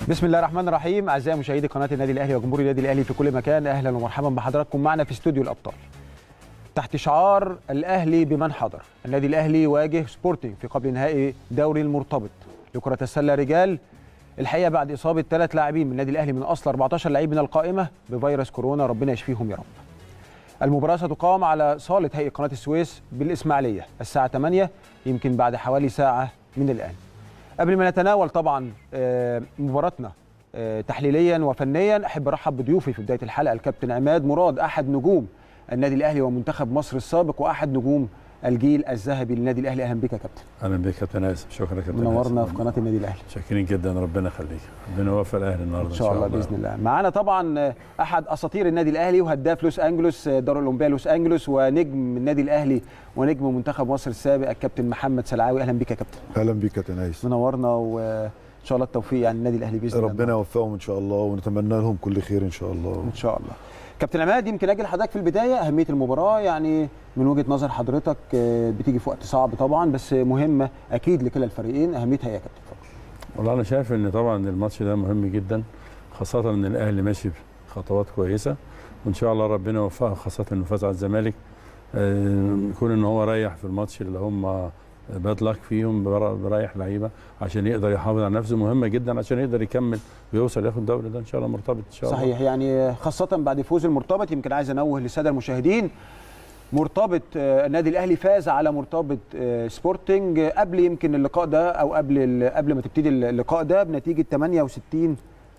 بسم الله الرحمن الرحيم اعزائي مشاهدي قناه النادي الاهلي وجمهور النادي الاهلي في كل مكان اهلا ومرحبا بحضراتكم معنا في استوديو الابطال تحت شعار الاهلي بمن حضر النادي الاهلي يواجه سبورتنج في قبل نهائي دوري المرتبط لكره السله رجال الحقيقه بعد اصابه ثلاث لاعبين من النادي الاهلي من اصل 14 لعيب من القائمه بفيروس كورونا ربنا يشفيهم يا رب المباراه ستقام على صاله هيئه قناه السويس بالاسماعيليه الساعه 8 يمكن بعد حوالي ساعه من الان قبل ما نتناول طبعا آه، مباراتنا آه، تحليليا وفنيا احب ارحب بضيوفي في بدايه الحلقه الكابتن عماد مراد احد نجوم النادي الاهلي ومنتخب مصر السابق واحد نجوم الجيل الذهبي للنادي الاهلي اهلا بك يا كابتن اهلا بك كابتن اسف شكرا كابتن منورنا آسف. في قناه النادي الاهلي شاكرين جدا ربنا يخليك ربنا يوفق الاهلي النهارده ان شاء الله باذن الله معانا طبعا آه، احد اساطير النادي الاهلي وهداف لوس انجلوس آه، دار الاولمبيه لوس انجلوس ونجم النادي الاهلي ونجم منتخب مصر السابق الكابتن محمد سلعاوي اهلا بك يا كابتن اهلا بيك يا كابتن عايز منورنا وان شاء الله التوفيق يعني النادي الاهلي باذن الله ربنا يوفقهم ان شاء الله ونتمنى لهم كل خير ان شاء الله ان شاء الله كابتن عماد يمكن اجي لحضرتك في البدايه اهميه المباراه يعني من وجهه نظر حضرتك آه، بتيجي في وقت صعب طبعا بس مهمه اكيد لكلا الفريقين اهميتها ايه يا كابتن والله انا شايف ان طبعا الماتش ده مهم جدا خاصه ان الاهلي ماشي خطوات كويسه وان شاء الله ربنا يوفقه خاصه انه فاز على الزمالك آه، يكون ان هو ريح في الماتش اللي هم باد لك فيهم بر- بريح لعيبه عشان يقدر يحافظ على نفسه مهمه جدا عشان يقدر يكمل ويوصل ياخد الدوري ده ان شاء الله مرتبط ان شاء الله صحيح يعني خاصه بعد فوز المرتبط يمكن عايز انوه للساده المشاهدين مرتبط آه، النادي الاهلي فاز على مرتبط آه، سبورتنج آه، قبل يمكن اللقاء ده او قبل ال- قبل ما تبتدي اللقاء ده بنتيجه 68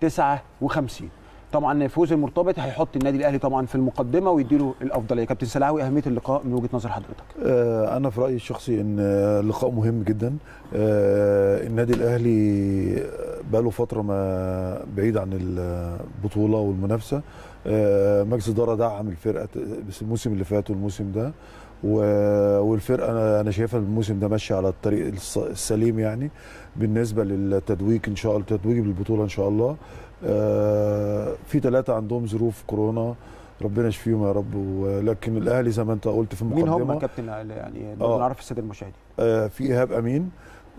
59 طبعا فوز المرتبط هيحط النادي الاهلي طبعا في المقدمه ويديله الافضليه كابتن سلاوي اهميه اللقاء من وجهه نظر حضرتك آه، انا في رايي الشخصي ان آه، اللقاء مهم جدا آه، النادي الاهلي بقاله فتره ما بعيد عن البطوله والمنافسه آه، مجلس الاداره دعم الفرقه بس الموسم اللي فات والموسم ده و- والفرقه انا انا شايفها الموسم ده ماشيه على الطريق الص- السليم يعني بالنسبه للتتويج ان شاء الله التتويج بالبطوله ان شاء الله آه، في ثلاثه عندهم ظروف كورونا ربنا يشفيهم يا رب ولكن الاهلي زي ما انت قلت في مين المقدمه هم كابتن يعني آه. نعرف الساده المشاهدين آه، في ايهاب امين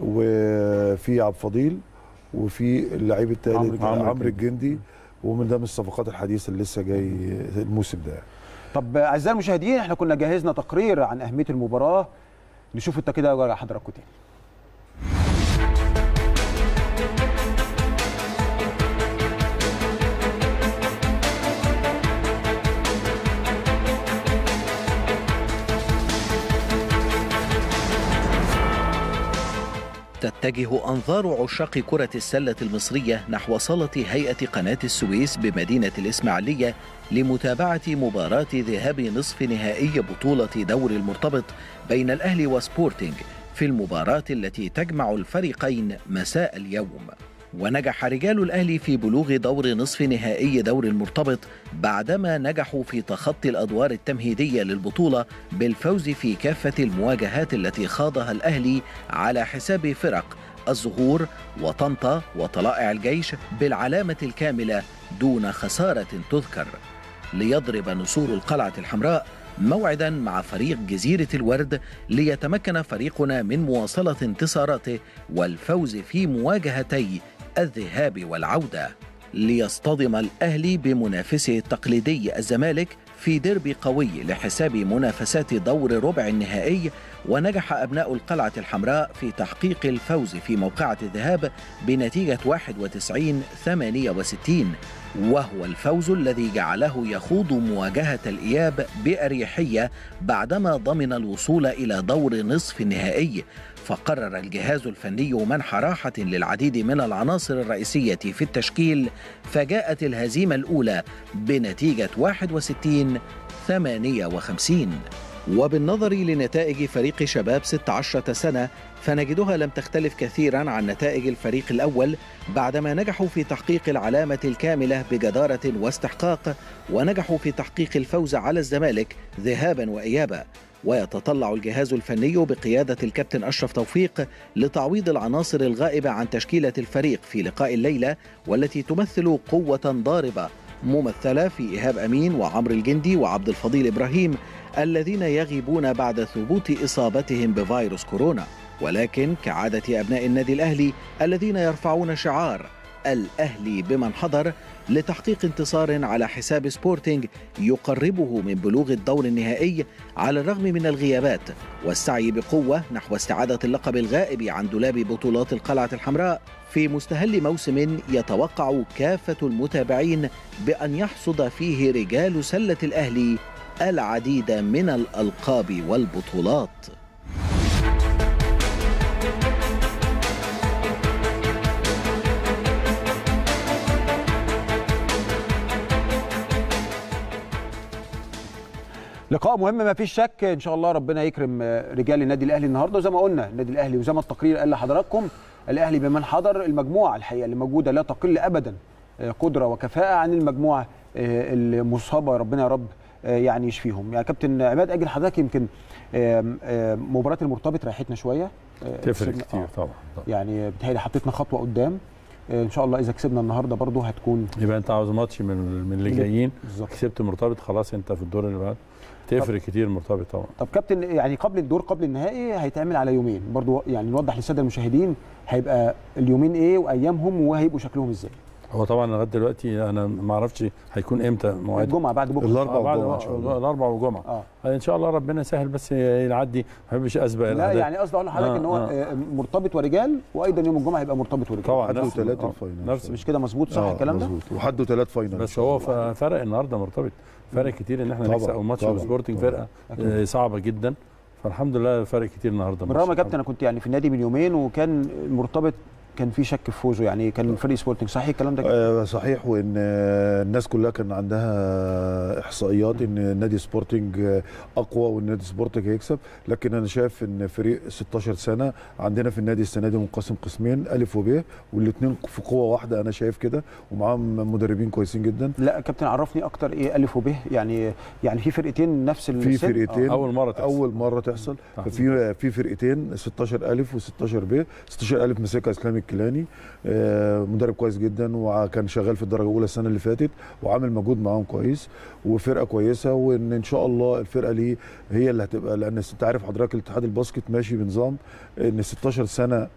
وفي عبد الفضيل وفي اللعيب الثالث عمرو الجندي. عمرو الجندي ومن ده من الصفقات الحديثه اللي لسه جاي الموسم ده طب اعزائي المشاهدين احنا كنا جهزنا تقرير عن اهميه المباراه نشوف التقرير ده وارجع حضراتكم تاني تتجه أنظار عشاق كرة السلة المصرية نحو صالة هيئة قناة السويس بمدينة الإسماعيلية لمتابعة مباراة ذهاب نصف نهائي بطولة دور المرتبط بين الأهلي وسبورتينج في المباراة التي تجمع الفريقين مساء اليوم ونجح رجال الأهلي في بلوغ دور نصف نهائي دور المرتبط بعدما نجحوا في تخطي الأدوار التمهيدية للبطولة بالفوز في كافة المواجهات التي خاضها الأهلي على حساب فرق الزهور وطنطا وطلائع الجيش بالعلامة الكاملة دون خسارة تذكر ليضرب نسور القلعة الحمراء موعدا مع فريق جزيرة الورد ليتمكن فريقنا من مواصلة انتصاراته والفوز في مواجهتي الذهاب والعودة ليصطدم الأهلي بمنافسه التقليدي الزمالك في ديربي قوي لحساب منافسات دور ربع النهائي ونجح أبناء القلعة الحمراء في تحقيق الفوز في موقعة الذهاب بنتيجة 91 68 وهو الفوز الذي جعله يخوض مواجهة الإياب بأريحية بعدما ضمن الوصول إلى دور نصف النهائي فقرر الجهاز الفني منح راحة للعديد من العناصر الرئيسية في التشكيل فجاءت الهزيمة الأولى بنتيجة 61 58 وبالنظر لنتائج فريق شباب 16 سنة فنجدها لم تختلف كثيرا عن نتائج الفريق الأول بعدما نجحوا في تحقيق العلامة الكاملة بجدارة واستحقاق ونجحوا في تحقيق الفوز على الزمالك ذهابا وإيابا ويتطلع الجهاز الفني بقيادة الكابتن أشرف توفيق لتعويض العناصر الغائبة عن تشكيلة الفريق في لقاء الليلة والتي تمثل قوة ضاربة ممثلة في إيهاب أمين وعمرو الجندي وعبد الفضيل إبراهيم الذين يغيبون بعد ثبوت إصابتهم بفيروس كورونا ولكن كعادة أبناء النادي الأهلي الذين يرفعون شعار الأهلي بمن حضر لتحقيق انتصار على حساب سبورتينج يقربه من بلوغ الدور النهائي على الرغم من الغيابات والسعي بقوة نحو استعادة اللقب الغائب عن دولاب بطولات القلعة الحمراء في مستهل موسم يتوقع كافة المتابعين بأن يحصد فيه رجال سلة الأهلي العديد من الألقاب والبطولات لقاء مهم ما فيش شك ان شاء الله ربنا يكرم رجال النادي الاهلي النهارده وزي ما قلنا النادي الاهلي وزي ما التقرير قال لحضراتكم الاهلي بمن حضر المجموعه الحقيقه اللي موجوده لا تقل ابدا قدره وكفاءه عن المجموعه المصابه ربنا يا رب يعني يشفيهم يعني كابتن عماد اجل حضرتك يمكن مباراه المرتبط ريحتنا شويه تفرق كتير طبعا, طبعا يعني بتهيألي حطيتنا خطوه قدام ان شاء الله اذا كسبنا النهارده برضه هتكون يبقى انت عاوز ماتش من من اللي جايين بالظبط كسبت مرتبط خلاص انت في الدور اللي بعد تفرق كتير مرتبط طبعا طب كابتن يعني قبل الدور قبل النهائي هيتعمل على يومين برضو يعني نوضح للساده المشاهدين هيبقى اليومين ايه وايامهم وهيبقوا شكلهم ازاي هو طبعا لغايه دلوقتي انا ما اعرفش هيكون امتى موعد الجمعه بعد بكره الاربعاء آه بعد والجمعه ان شاء الله الاربعاء والجمعه اه ان شاء الله ربنا يسهل بس يعدي ما بحبش اسبق لا الأهداف. يعني قصدي اقول لحضرتك آه، ان هو آه. آه، مرتبط ورجال وايضا يوم الجمعه هيبقى مرتبط ورجال طبعا حد نفس وثلاثة آه، الفاينل. نفس مش كده مظبوط صح آه، الكلام ده مظبوط وحد وثلاث فاينل إن بس شاء هو الله. ف- فرق النهارده مرتبط فرق كتير ان احنا طبعاً، نكسب ماتش طبعاً، سبورتنج طبعاً. فرقه أكيد. آه، صعبه جدا فالحمد لله فرق كتير النهارده بالرغم يا كابتن انا كنت يعني في النادي من يومين وكان المرتبط كان في شك في فوزه يعني كان فريق سبورتنج صحيح الكلام ده آه، صحيح وان آه، الناس كلها كان عندها احصائيات ان نادي سبورتنج آه، اقوى وان نادي سبورتنج هيكسب لكن انا شايف ان فريق 16 سنه عندنا في النادي السنه دي منقسم قسمين الف وب والاثنين في قوه واحده انا شايف كده ومعاهم مدربين كويسين جدا لا كابتن عرفني اكتر ايه الف وب يعني يعني في فرقتين نفس في السن؟ فرقتين اول مره تحصل. اول مره تحصل آه. ففي في فرقتين 16 الف و16 ب 16 الف مسكها اسلام الكيلاني آه، مدرب كويس جدا وكان شغال في الدرجه الاولى السنه اللي فاتت وعامل مجهود معاهم كويس وفرقه كويسه وان ان شاء الله الفرقه دي هي اللي هتبقى لان انت عارف حضرتك الاتحاد الباسكت ماشي بنظام ان 16 سنه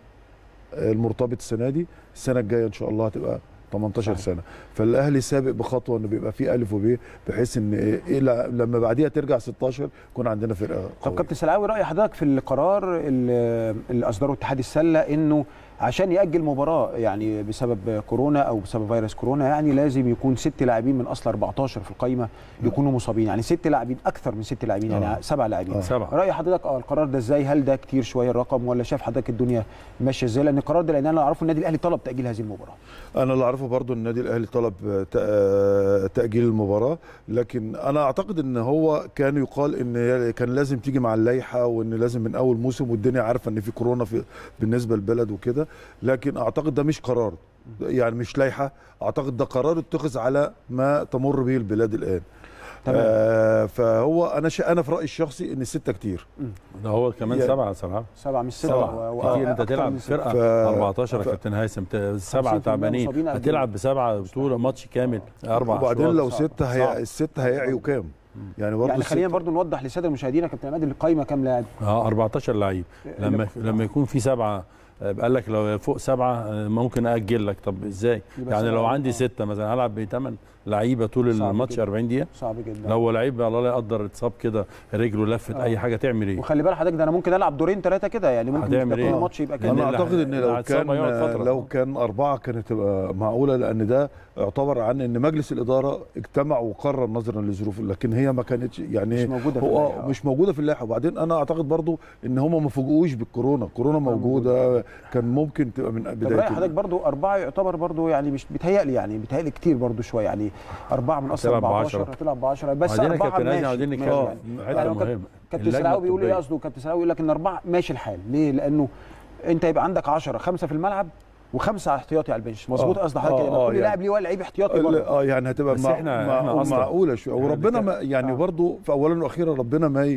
المرتبط السنه دي السنه الجايه ان شاء الله هتبقى 18 صحيح. سنه فالاهلي سابق بخطوه انه بيبقى فيه الف وب بحيث ان إيه لما بعديها ترجع 16 يكون عندنا فرقه طب قوية. كابتن سلعاوي راي حضرتك في القرار اللي اللي اصدره اتحاد السله انه عشان ياجل مباراه يعني بسبب كورونا او بسبب فيروس كورونا يعني لازم يكون ست لاعبين من اصل 14 في القائمه يكونوا مصابين يعني ست لاعبين اكثر من ست لاعبين يعني آه. سبع لاعبين آه. سبعة. راي حضرتك اه القرار ده ازاي هل ده كتير شويه الرقم ولا شايف حضرتك الدنيا ماشيه ازاي لان القرار ده لان انا اعرفه النادي الاهلي طلب تاجيل هذه المباراه انا اللي اعرفه برضو ان النادي الاهلي طلب تأ- آه، تاجيل المباراه لكن انا اعتقد ان هو كان يقال ان كان لازم تيجي مع اللائحه وان لازم من اول موسم والدنيا عارفه ان في كورونا في بالنسبه للبلد وكده لكن اعتقد ده مش قرار يعني مش لائحه اعتقد ده قرار اتخذ على ما تمر به البلاد الان تمام آه فهو انا ش... انا في رايي الشخصي ان السته كتير ده هو كمان يعني- سبعه سبعه سبعه مش سته سبعه و- كتير انت وأكتر تلعب من ستة. فرقه ف- 14 يا ف- كابتن هيثم ت- سبعه 50% تعبانين مصابين قد هتلعب بسبعه بطوله ماتش كامل اربع وبعدين أشواط. لو صعب. سته صعب. هي... السته هيعيوا كام يعني برضه يعني خلينا الستة- برضو نوضح للساده المشاهدين يا كابتن عماد القايمه كام لاعب اه 14 لعيب لما لما يكون في سبعه آه، قال لك لو فوق سبعه آه، ممكن اجل لك طب ازاي؟ يبقى يعني لو سبعة. عندي آه. سته مثلا هلعب بثمان لعيبه طول صعب الماتش جدا. 40 دقيقه صعب جدا لو لعيب الله لا يقدر اتصاب كده رجله لفت آه. اي حاجه تعمل ايه؟ وخلي بالك حضرتك ده انا ممكن العب دورين ثلاثه كده يعني ممكن هتعمل كل إيه؟ ماتش يبقى لأن كده انا اللي اعتقد ان اللي لو هتصاب كان هيقعد فترة. لو كان اربعه كانت تبقى معقوله لان ده يعتبر عن ان مجلس الاداره اجتمع وقرر نظرا لظروف لكن هي ما كانتش يعني مش موجودة في هو اللائحة. مش موجوده في اللائحه وبعدين انا اعتقد برضو ان هم ما فوجئوش بالكورونا الكورونا موجوده كان ممكن تبقى من طب راي بدايه حضرتك برضو اربعه يعتبر برضو يعني مش بيتهيألي يعني بيتهيألي كتير برضو شويه يعني اربعه من اصل هتلعب 14 بعشرة. هتلعب ب 10 بس عايزين يا اربعه كابتن هاني ماشي عايزين ماشي نتكلم يعني. حته يعني هو مهمه كابتن اللجنة سلاوي بيقول ايه الطبية. قصده كابتن سلاوي يقول لك ان اربعه ماشي الحال ليه؟ لانه انت يبقى عندك 10 خمسه في الملعب وخمسه احتياطي على البنش مظبوط آه. قصد حضرتك آه، يبقى آه، كل يعني. لاعب ليه لعيب احتياطي ال- برضه اه يعني هتبقى بس مع إحنا- مع إحنا أصلاً معقوله شويه إحنا وربنا بنتكلم- ما يعني آه. برضو في اولا واخيرا ربنا ما ي-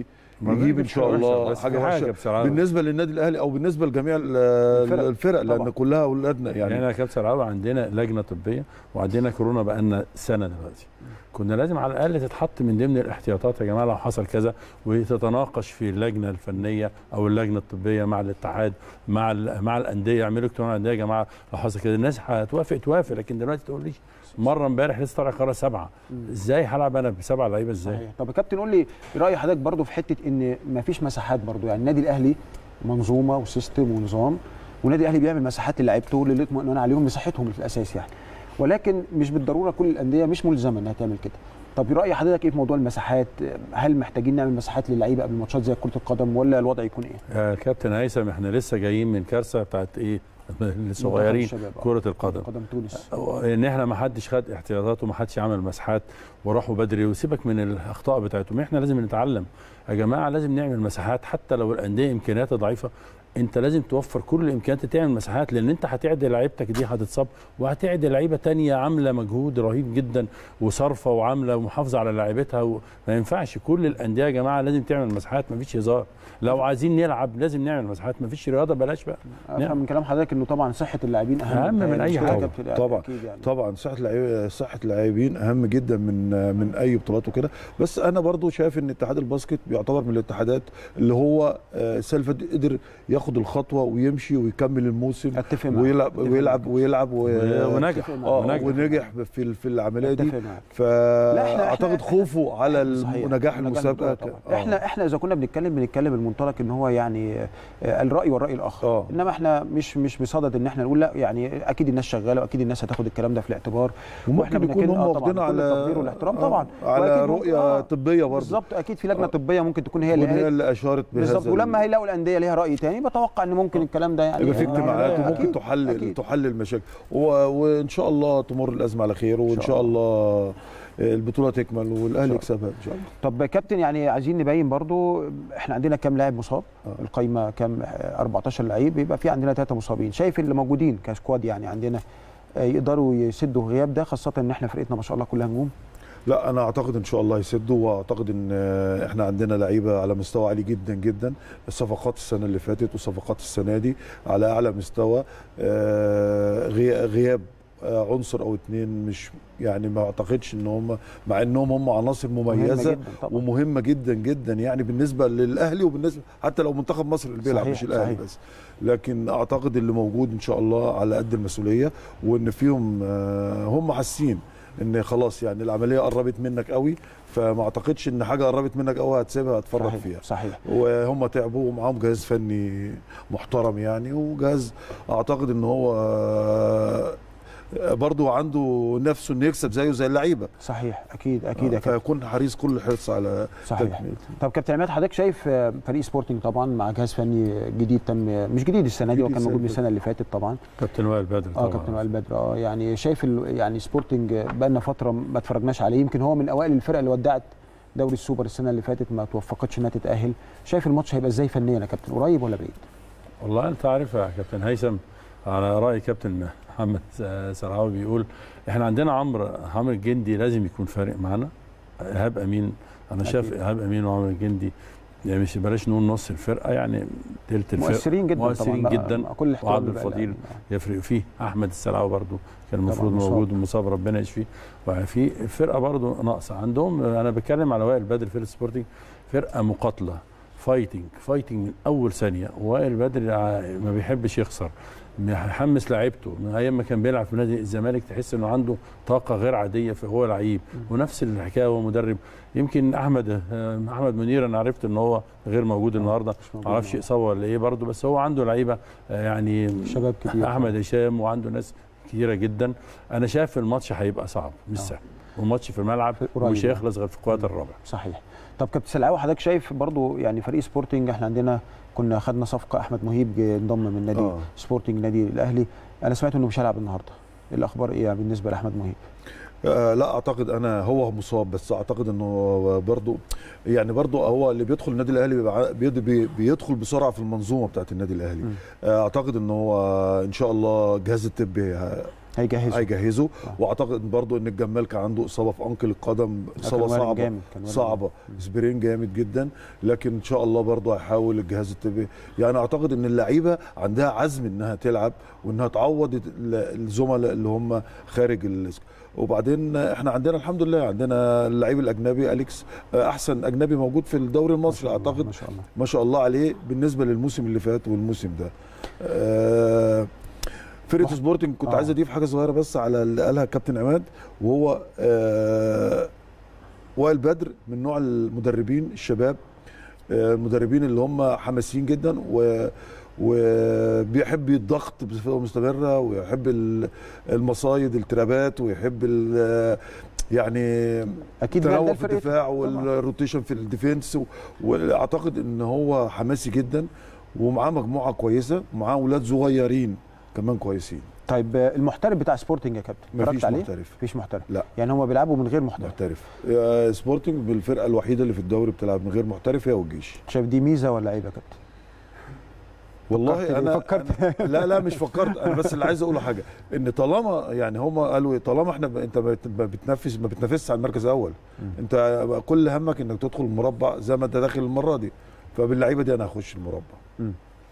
يجيب ان شاء الله بس حاجه في وحشه بصراحه بالنسبه للنادي الاهلي او بالنسبه لجميع ال- الفرق. الفرق لان طبعا. كلها اولادنا يعني يعني احنا يا كابتن سرعاوي عندنا لجنه طبيه وعندنا كورونا بقى لنا سنه دلوقتي كنا لازم على الاقل تتحط من ضمن الاحتياطات يا جماعه لو حصل كذا وتتناقش في اللجنه الفنيه او اللجنه الطبيه مع الاتحاد مع ال- مع الانديه يعملوا اجتماع الانديه يا جماعه لو حصل كده الناس هتوافق توافق لكن دلوقتي تقول لي مره امبارح لسه طالع قرار سبعه ازاي هلعب انا بسبعه لعيبه ازاي؟ صحيح طب يا كابتن قول لي راي حضرتك برضو في حته ان ما فيش مساحات برضو يعني النادي الاهلي منظومه وسيستم ونظام والنادي الاهلي بيعمل مساحات للاعيبته اللي يطمئنون عليهم مساحتهم في الاساس يعني ولكن مش بالضروره كل الانديه مش ملزمه انها تعمل كده طب راي حضرتك ايه في موضوع المساحات هل محتاجين نعمل مساحات للعيبه قبل الماتشات زي كره القدم ولا الوضع يكون ايه يا كابتن هيثم احنا لسه جايين من كارثه بتاعت ايه؟ الصغيرين منتخب الشباب، آه. كره القدم قدم تونس ان احنا ما حدش خد احتياطاته وما حدش عمل مساحات وراحوا بدري وسيبك من الاخطاء بتاعتهم احنا لازم نتعلم يا جماعه لازم نعمل مساحات حتى لو الانديه امكانياتها ضعيفه انت لازم توفر كل الامكانيات تعمل مساحات لان انت هتعدي لعيبتك دي هتتصاب وهتعدي لعيبه تانية عامله مجهود رهيب جدا وصارفه وعامله ومحافظه على لعيبتها وما ينفعش كل الانديه يا جماعه لازم تعمل مساحات مفيش هزار لو عايزين نلعب لازم نعمل مساحات مفيش رياضه بلاش بقى افهم من كلام حضرتك انه طبعا صحه اللاعبين اهم أهم من متهيألي. أي مش كده يا حاجة. كابتن؟ يعني طبعا. أكيد يعني. طبعا صحه اللعيبه صحه اللاعبين اهم جدا من من اي بطولات وكده بس انا برضو شايف ان اتحاد الباسكت بيعتبر من الاتحادات اللي هو آه، السنه اللي فاتت قدر ياخد الخطوه ويمشي ويكمل الموسم اتفق معاك ويلعب أتفق ويلعب معاك. ويلعب و... ونجح اه ونجح. ونجح في ال- في العمليه دي اتفق معاك لا، إحنا- فاعتقد إحنا- خوفه على صحيح. نجاح المسابقه البطولة طبعا. احنا احنا اذا كنا بنتكلم بنتكلم المنطلق ان هو يعني آه، الراي والراي الاخر اه انما احنا مش مش بصدد ان احنا نقول لا يعني اكيد الناس شغاله واكيد الناس هتاخد الكلام ده في الاعتبار واحنا وممكن يكون بنأكد- هم آه طبعاً واخدين بكل على التقدير والاحترام طبعا آه، على وأكيد ممكن- رؤيه آه، طبيه برضه بالظبط اكيد في لجنه آه. طبيه ممكن تكون هي اللي وهي قالت اللي اشارت بهذا بالظبط ولما هيلاقوا الانديه ليها راي تاني بتوقع ان ممكن الكلام ده يعني يبقى في آه، اجتماعات أكيد، وممكن تحل أكيد. تحل المشاكل و... وان شاء الله تمر الازمه على خير وان شاء شاء الله البطوله تكمل والاهلي شاء يكسبها ان شاء الله طب يا كابتن يعني عايزين نبين برضو احنا عندنا كام لاعب مصاب آه. القايمه كام آه، 14 لعيب يبقى في عندنا ثلاثه مصابين شايف اللي موجودين كسكواد يعني عندنا آه، يقدروا يسدوا غياب ده خاصه ان احنا فرقتنا ما شاء الله كلها نجوم لا انا اعتقد ان شاء الله يسدوا واعتقد ان آه، احنا عندنا لعيبه على مستوى عالي جدا جدا الصفقات السنه اللي فاتت والصفقات السنه دي على اعلى مستوى آه، غي- غياب آه، عنصر او اتنين مش يعني ما اعتقدش ان هم مع انهم هم عناصر مهمة مميزه جدا طبعا ومهمه جدا جدا يعني بالنسبه للاهلي وبالنسبه حتى لو منتخب مصر اللي بيلعب صحيح، مش الاهلي صحيح. بس لكن اعتقد اللي موجود ان شاء الله على قد المسؤوليه وان فيهم آه، هم حاسين ان خلاص يعني العمليه قربت منك قوي فما اعتقدش ان حاجه قربت منك قوي هتسيبها هتفرط صحيح فيها صحيح وهم تعبوا ومعاهم جهاز فني محترم يعني وجهاز اعتقد ان هو آه، برضو عنده نفسه انه يكسب زيه زي اللعيبه صحيح اكيد اكيد يا كابتن فيكون حريص كل الحرص على صحيح تكميل طب كابتن عماد حضرتك شايف آه، فريق سبورتنج طبعا مع جهاز فني جديد تم مش جديد السنه دي هو جديد كان موجود من السنة السنه اللي فاتت طبعا كابتن وائل بدر اه كابتن وائل بدر اه يعني شايف ال- يعني سبورتنج بقى لنا فتره ما اتفرجناش عليه يمكن هو من اوائل الفرق اللي ودعت دوري السوبر السنه اللي فاتت ما توفقتش انها تتاهل شايف الماتش هيبقى ازاي فنيا يا كابتن قريب ولا بعيد والله انت عارف يا كابتن هيثم على راي كابتن محمد سرعاوي بيقول احنا عندنا عمرو عمرو الجندي لازم يكون فارق معانا ايهاب امين انا شايف أكيد. ايهاب امين وعمرو الجندي يعني مش بلاش نقول نص الفرقه يعني تلت الفرقه مؤثرين جدا مؤثرين طبعا جدا مع كل الاحترام وعبد بقى الفضيل يعني. يفرق فيه احمد السلعوي برضو كان المفروض مصاب. موجود ومصاب ربنا يشفيه وفي فرقه برضو ناقصه عندهم انا بتكلم على وائل بدر فرقه سبورتنج فرقه مقاتله فايتنج فايتنج من اول ثانيه وائل بدر ع- ما بيحبش يخسر محمس لعيبته من ايام ما كان بيلعب في نادي الزمالك تحس انه عنده طاقه غير عاديه فهو لعيب ونفس الحكايه هو مدرب يمكن احمد آه، احمد منير انا عرفت ان هو غير موجود النهارده مش موجود ما اعرفش النهاردة. اصابه ولا ايه برضه بس هو عنده لعيبه آه، يعني شباب كتير احمد هشام وعنده ناس كتيره جدا انا شايف الماتش هيبقى صعب مش آه. سهل والماتش في الملعب قريب ومش يعني. هيخلص غير في الكوارتر الرابع صحيح طب كابتن سلعاوي حضرتك شايف برضو يعني فريق سبورتنج احنا عندنا كنا خدنا صفقه احمد مهيب جه انضم من نادي آه. سبورتنج نادي الاهلي انا سمعت انه مش هيلعب النهارده الاخبار ايه يعني بالنسبه لاحمد مهيب آه لا اعتقد انا هو مصاب بس اعتقد انه برضو يعني برضو هو اللي بيدخل النادي الاهلي بيبقى ع- بيد- بي- بيدخل بسرعه في المنظومه بتاعت النادي الاهلي مم. آه اعتقد ان هو ان شاء الله الجهاز الطبي ه- هيجهزوا هيجهزوا آه. واعتقد برضو ان الجمال كان عنده اصابه في انكل القدم اصابه كان وارد صعبه جامد، كان وارد صعبه جامد. سبرين جامد جدا لكن ان شاء الله برضو هيحاول الجهاز الطبي يعني اعتقد ان اللعيبه عندها عزم انها تلعب وانها تعوض ال- الزملاء اللي هم خارج ال... وبعدين احنا عندنا الحمد لله عندنا اللعيب الاجنبي اليكس احسن اجنبي موجود في الدوري المصري اعتقد ما شاء الله ما شاء الله عليه بالنسبه للموسم اللي فات والموسم ده آه، فرقه واحد- سبورتنج كنت آه. عايز اضيف حاجه صغيره بس على اللي قالها كابتن عماد وهو آه، وائل بدر من نوع المدربين الشباب آه، المدربين اللي هم حماسيين جدا و وبيحب الضغط بصفه مستمره ويحب ال- المصايد الترابات ويحب ال- يعني اكيد ده التنوع ده في فرقته. الدفاع طبعاً. والروتيشن في الديفنس و- واعتقد ان هو حماسي جدا ومعاه مجموعه كويسه ومعاه اولاد صغيرين كمان كويسين طيب آه، المحترف بتاع سبورتنج يا كابتن مفيش اتفرجت عليه؟ محترف مفيش محترف لا. يعني هم بيلعبوا من غير محترف محترف آه، سبورتنج بالفرقه الوحيده اللي في الدوري بتلعب من غير محترف هي والجيش شايف دي ميزه ولا عيب يا كابتن؟ والله فكرت انا فكرت. أنا لا لا مش فكرت انا بس اللي عايز اقوله حاجه ان طالما يعني هم قالوا إيه، طالما احنا ب- انت بت- ما بتنافس ما بتنافسش على المركز الاول مم. انت كل همك انك تدخل المربع زي ما انت داخل المره دي فباللعيبه دي انا هخش المربع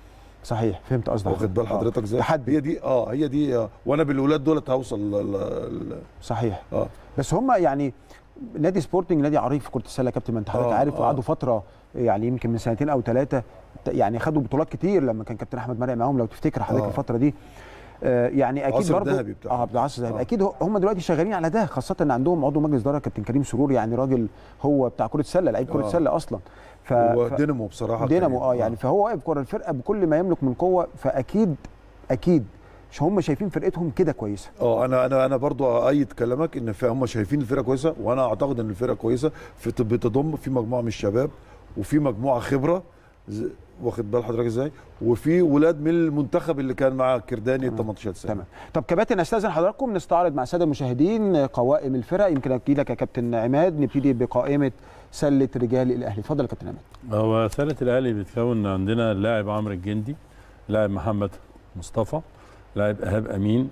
صحيح فهمت قصدك واخد بال آه. حضرتك ازاي تحدي هي دي اه هي دي آه. وانا بالاولاد دولت هوصل ل- ل- ل- صحيح اه بس هم يعني نادي سبورتنج نادي عريق في كره السله يا كابتن ما انت حضرتك آه، عارف آه. وقعدوا فتره يعني يمكن من سنتين او ثلاثه يعني خدوا بطولات كتير لما كان كابتن احمد مرعي معاهم لو تفتكر حضرتك آه. الفتره دي آه يعني اكيد العصر برضه الذهبي بتاعهم. اه بالعصر الذهبي آه. اكيد هو- هم دلوقتي شغالين على ده خاصه ان عندهم عضو مجلس اداره كابتن كريم سرور يعني راجل هو بتاع كره سله لعيب كره آه. سله اصلا ف هو ف- دينامو بصراحه دينامو كريم. اه يعني فهو واقف كره الفرقه بكل ما يملك من قوه فاكيد اكيد مش هم شايفين فرقتهم كده كويسه اه انا انا انا برضو اؤيد كلامك ان في- هم شايفين الفرقه كويسه وانا اعتقد ان الفرقه كويسه في بتضم في مجموعه من الشباب وفي مجموعه خبره ز- واخد بال حضرتك ازاي وفي ولاد من المنتخب اللي كان مع كرداني تمام. 18 سنه تمام طب كباتن استاذن حضراتكم نستعرض مع الساده المشاهدين قوائم الفرق يمكن اجي لك يا كابتن عماد نبتدي بقائمه سله رجال الاهلي اتفضل يا كابتن عماد هو سله الاهلي بتكون عندنا اللاعب عمرو الجندي لاعب محمد مصطفى لاعب ايهاب امين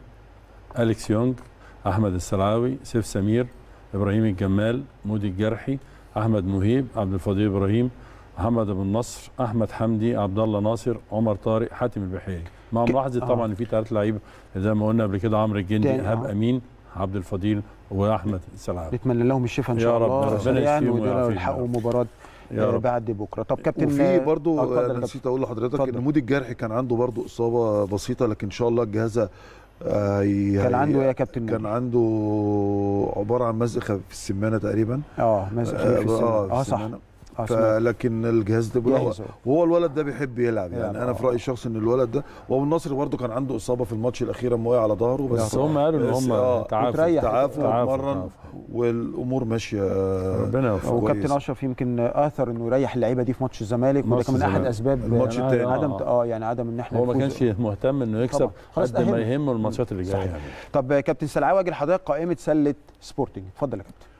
اليكس يونج احمد السلعاوي سيف سمير ابراهيم الجمال مودي الجرحي احمد مهيب عبد الفضيل ابراهيم محمد ابو النصر احمد حمدي عبد الله ناصر عمر طارق حاتم البحيري مع ك- ملاحظه آه. طبعا ان في ثلاث لعيبه زي ما قلنا قبل كده عمرو الجندي تاني، ايهاب آه. امين عبد الفضيل واحمد السلعاوي نتمنى لهم الشفاء ان يا شاء رب، الله ربنا سريعا يشفيهم ودول ويعافيهم. يلحقوا مباراه يا آه، رب بعد بكره طب كابتن وفي آه، برضو اتفضل يا انا كابتن. نسيت اقول لحضرتك اتفضل. ان مودي الجرحي كان عنده برضو اصابه بسيطه لكن ان شاء الله الجهاز آه، ي- كان هي- عنده ايه يا كابتن كان مودي؟ عنده عباره عن مزق خفيف في السمانه تقريبا اه مازق خفيف في السن. اه اه في صح السمانة. اه سمعت. فلكن الجهاز ده بيقول- جاهز هو. وهو الولد ده بيحب يلعب يلعب، يعني انا آه. في رايي الشخصي ان الولد ده وابو النصر برده كان عنده اصابه في الماتش الاخير اما وقع على ظهره بس بس هم قالوا ان بس هم آه، تعافوا وتريح. تعافوا تعافوا، واتمرن تعافوا. والامور ماشيه ربنا يوفقه وكابتن كويس. اشرف يمكن اثر انه يريح اللعيبه دي في ماتش الزمالك وده ماتش كان من احد الزمالك. اسباب الماتش آه، التاني. عدم آه. اه يعني عدم ان احنا هو ما نفوز. كانش مهتم انه يكسب طبعا. خلاص قد ما تأهلنا. يهمه الماتشات اللي جايه صحيح. يعني. طب آه، كابتن سلعاوي اجي لحضرتك قائمه سله سبورتنج اتفضل يا كابتن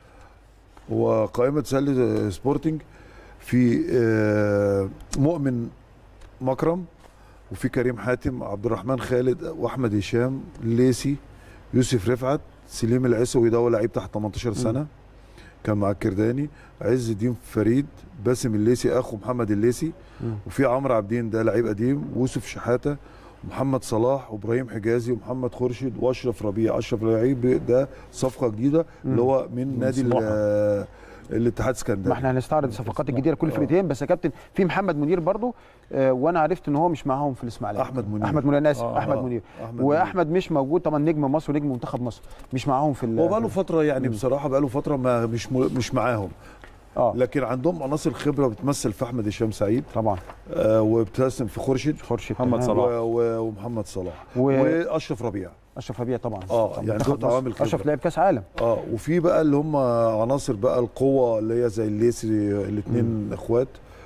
وقائمه سله سبورتنج في آه، مؤمن مكرم وفي كريم حاتم عبد الرحمن خالد واحمد هشام ليسي يوسف رفعت سليم العسوي ده هو لعيب تحت 18 سنه كان مع الكرداني عز الدين فريد باسم الليسي اخو محمد الليسي مم. وفي عمرو عابدين ده لعيب قديم ويوسف شحاته محمد صلاح وابراهيم حجازي ومحمد خورشيد واشرف ربيع اشرف لعيب ده صفقه جديده مم. اللي هو من نادي سموحة. ال- الاتحاد اسكندري ما احنا هنستعرض الصفقات الجديده لكل آه. فرقتين بس يا كابتن في محمد منير برضو آه وانا عرفت ان هو مش معاهم في الاسماعيليه احمد منير احمد منير انا اسف آه، احمد آه. منير احمد واحمد مش موجود طبعا نجم مصر ونجم منتخب مصر مش معاهم في ال- هو بقاله فتره يعني مم. بصراحه بقاله فتره ما مش م- مش معاهم اه لكن عندهم عناصر خبره بتمثل في احمد هشام سعيد طبعا آه وبترسم في خورشيد خورشيد محمد تمام. صلاح. و- و- ومحمد صلاح و- واشرف ربيع اشرف ربيع طبعا آه، طبعاً يعني منتخب دول مصر. عوامل خبرة. اشرف لعب كاس عالم اه وفي بقى اللي هم عناصر بقى القوه اللي هي زي الليسي الاثنين اخوات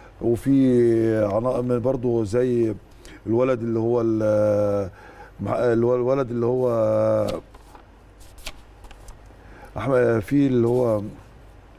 وفي عناصر برضه زي الولد اللي هو ال- مع- اللي هو الولد اللي هو احمد في اللي هو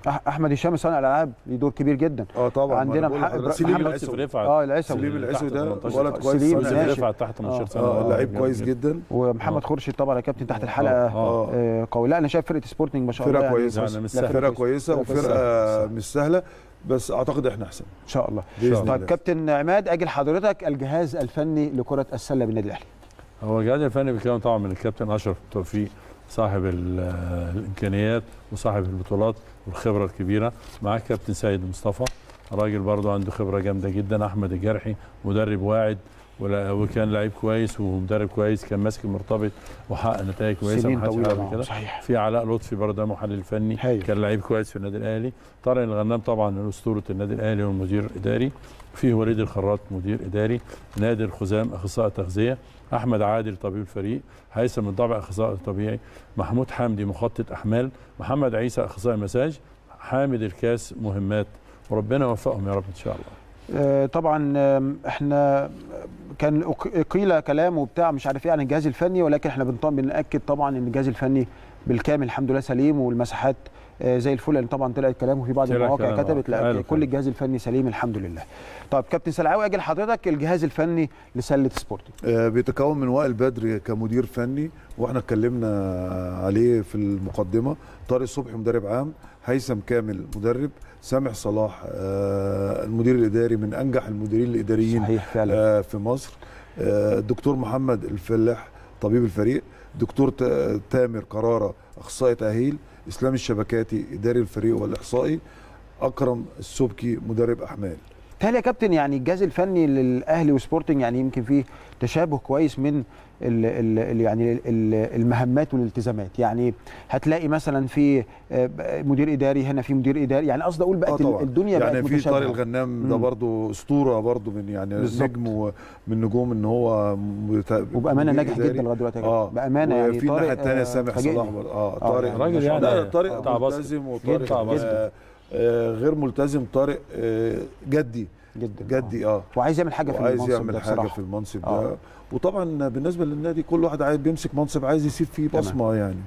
أح- احمد هشام صانع الالعاب ليه دور كبير جدا اه طبعا عندنا ما أنا بقول محمد- لحضرتك سليم محمد يوسف العسوي رفعت اه العيسوي سليم العسوي تحت ده 18 ولد كويس سليم يوسف ماشي. رفعت تحت 18 سنه اه لعيب جامد كويس جدا. جدا ومحمد آه. خورشيد طبعا يا كابتن تحت الحلقه آه. آه، قوي لا انا شايف فرقه سبورتنج ما شاء الله فرقه يعني كويسه يعني مش لا، سهل. فرقه كويسه فرقة وفرقه مش سهله بس اعتقد احنا احسن ان شاء الله باذن طيب الله كابتن عماد اجل حضرتك الجهاز الفني لكره السله بالنادي الاهلي هو الجهاز الفني بيتكلم طبعا من الكابتن اشرف توفيق صاحب ال- الامكانيات وصاحب البطولات والخبره الكبيره معاه كابتن سيد مصطفى راجل برضه عنده خبره جامده جدا احمد الجرحي مدرب واعد ولا- وكان لعيب كويس ومدرب كويس كان ماسك المرتبط وحقق نتائج كويسه سنين ما حدش طويله عمل معه، كده صحيح في علاء لطفي برضه ده محلل فني هايل. كان لعيب كويس في النادي الاهلي طارق الغنام طبعا اسطوره النادي الاهلي والمدير الاداري في وليد الخراط مدير اداري نادر الخزام اخصائي تغذيه احمد عادل طبيب الفريق هيثم الضبع اخصائي طبيعي محمود حمدي مخطط احمال محمد عيسى اخصائي مساج حامد الكاس مهمات وربنا يوفقهم يا رب ان شاء الله آه، طبعا آم، احنا كان أق- قيل كلام وبتاع مش عارف ايه عن الجهاز الفني ولكن احنا بنط- بناكد طبعا ان الجهاز الفني بالكامل الحمد لله سليم والمساحات آه، زي الفل لان طبعا طلعت كلام وفي بعض طلع المواقع كلام، كتبت آه، لا قالوا كل كلام. الجهاز الفني سليم الحمد لله. طيب كابتن سلعاوي اجل حضرتك الجهاز الفني لسله سبورتنج. آه، بيتكون من وائل بدري كمدير فني واحنا اتكلمنا عليه في المقدمه طارق صبحي مدرب عام هيثم كامل مدرب سامح صلاح آه، المدير الاداري من انجح المديرين الاداريين صحيح فعلا آه، في مصر آه، الدكتور محمد الفلاح طبيب الفريق دكتور تا- تامر قراره اخصائي تاهيل اسلام الشبكاتي اداري الفريق والاحصائي اكرم السبكي مدرب احمال تالي يا كابتن يعني الجهاز الفني للاهلي وسبورتنج يعني يمكن فيه تشابه كويس من ال ال ال يعني ال المهمات والالتزامات يعني هتلاقي مثلا في آه، مدير اداري هنا في مدير اداري يعني قصدي اقول بقت طبعاً. الدنيا يعني بقت في طارق متشابهه الغنام ده مم. برضو اسطوره برضو من يعني بالظبط. نجم و- من نجوم ان هو مت- وبامانه مدير ناجح إداري. جدا لغايه دلوقتي يا اه كابتن. بامانه يعني وفي الناحيه الثانيه آه، سامح فاجئني. صلاح برضو. اه آه، طارق يعني راجل يعني لا طارق بتاع باسكت. ملتزم بتاع وطارق باسكت. آه آه غير ملتزم طارق آه جدي جدا جدي اه وعايز يعمل حاجه في وعايز المنصب يعمل ده حاجه بصراحة. في المنصب آه. ده وطبعا بالنسبه للنادي كل واحد عايز بيمسك منصب عايز يسيب فيه تمام. بصمه يعني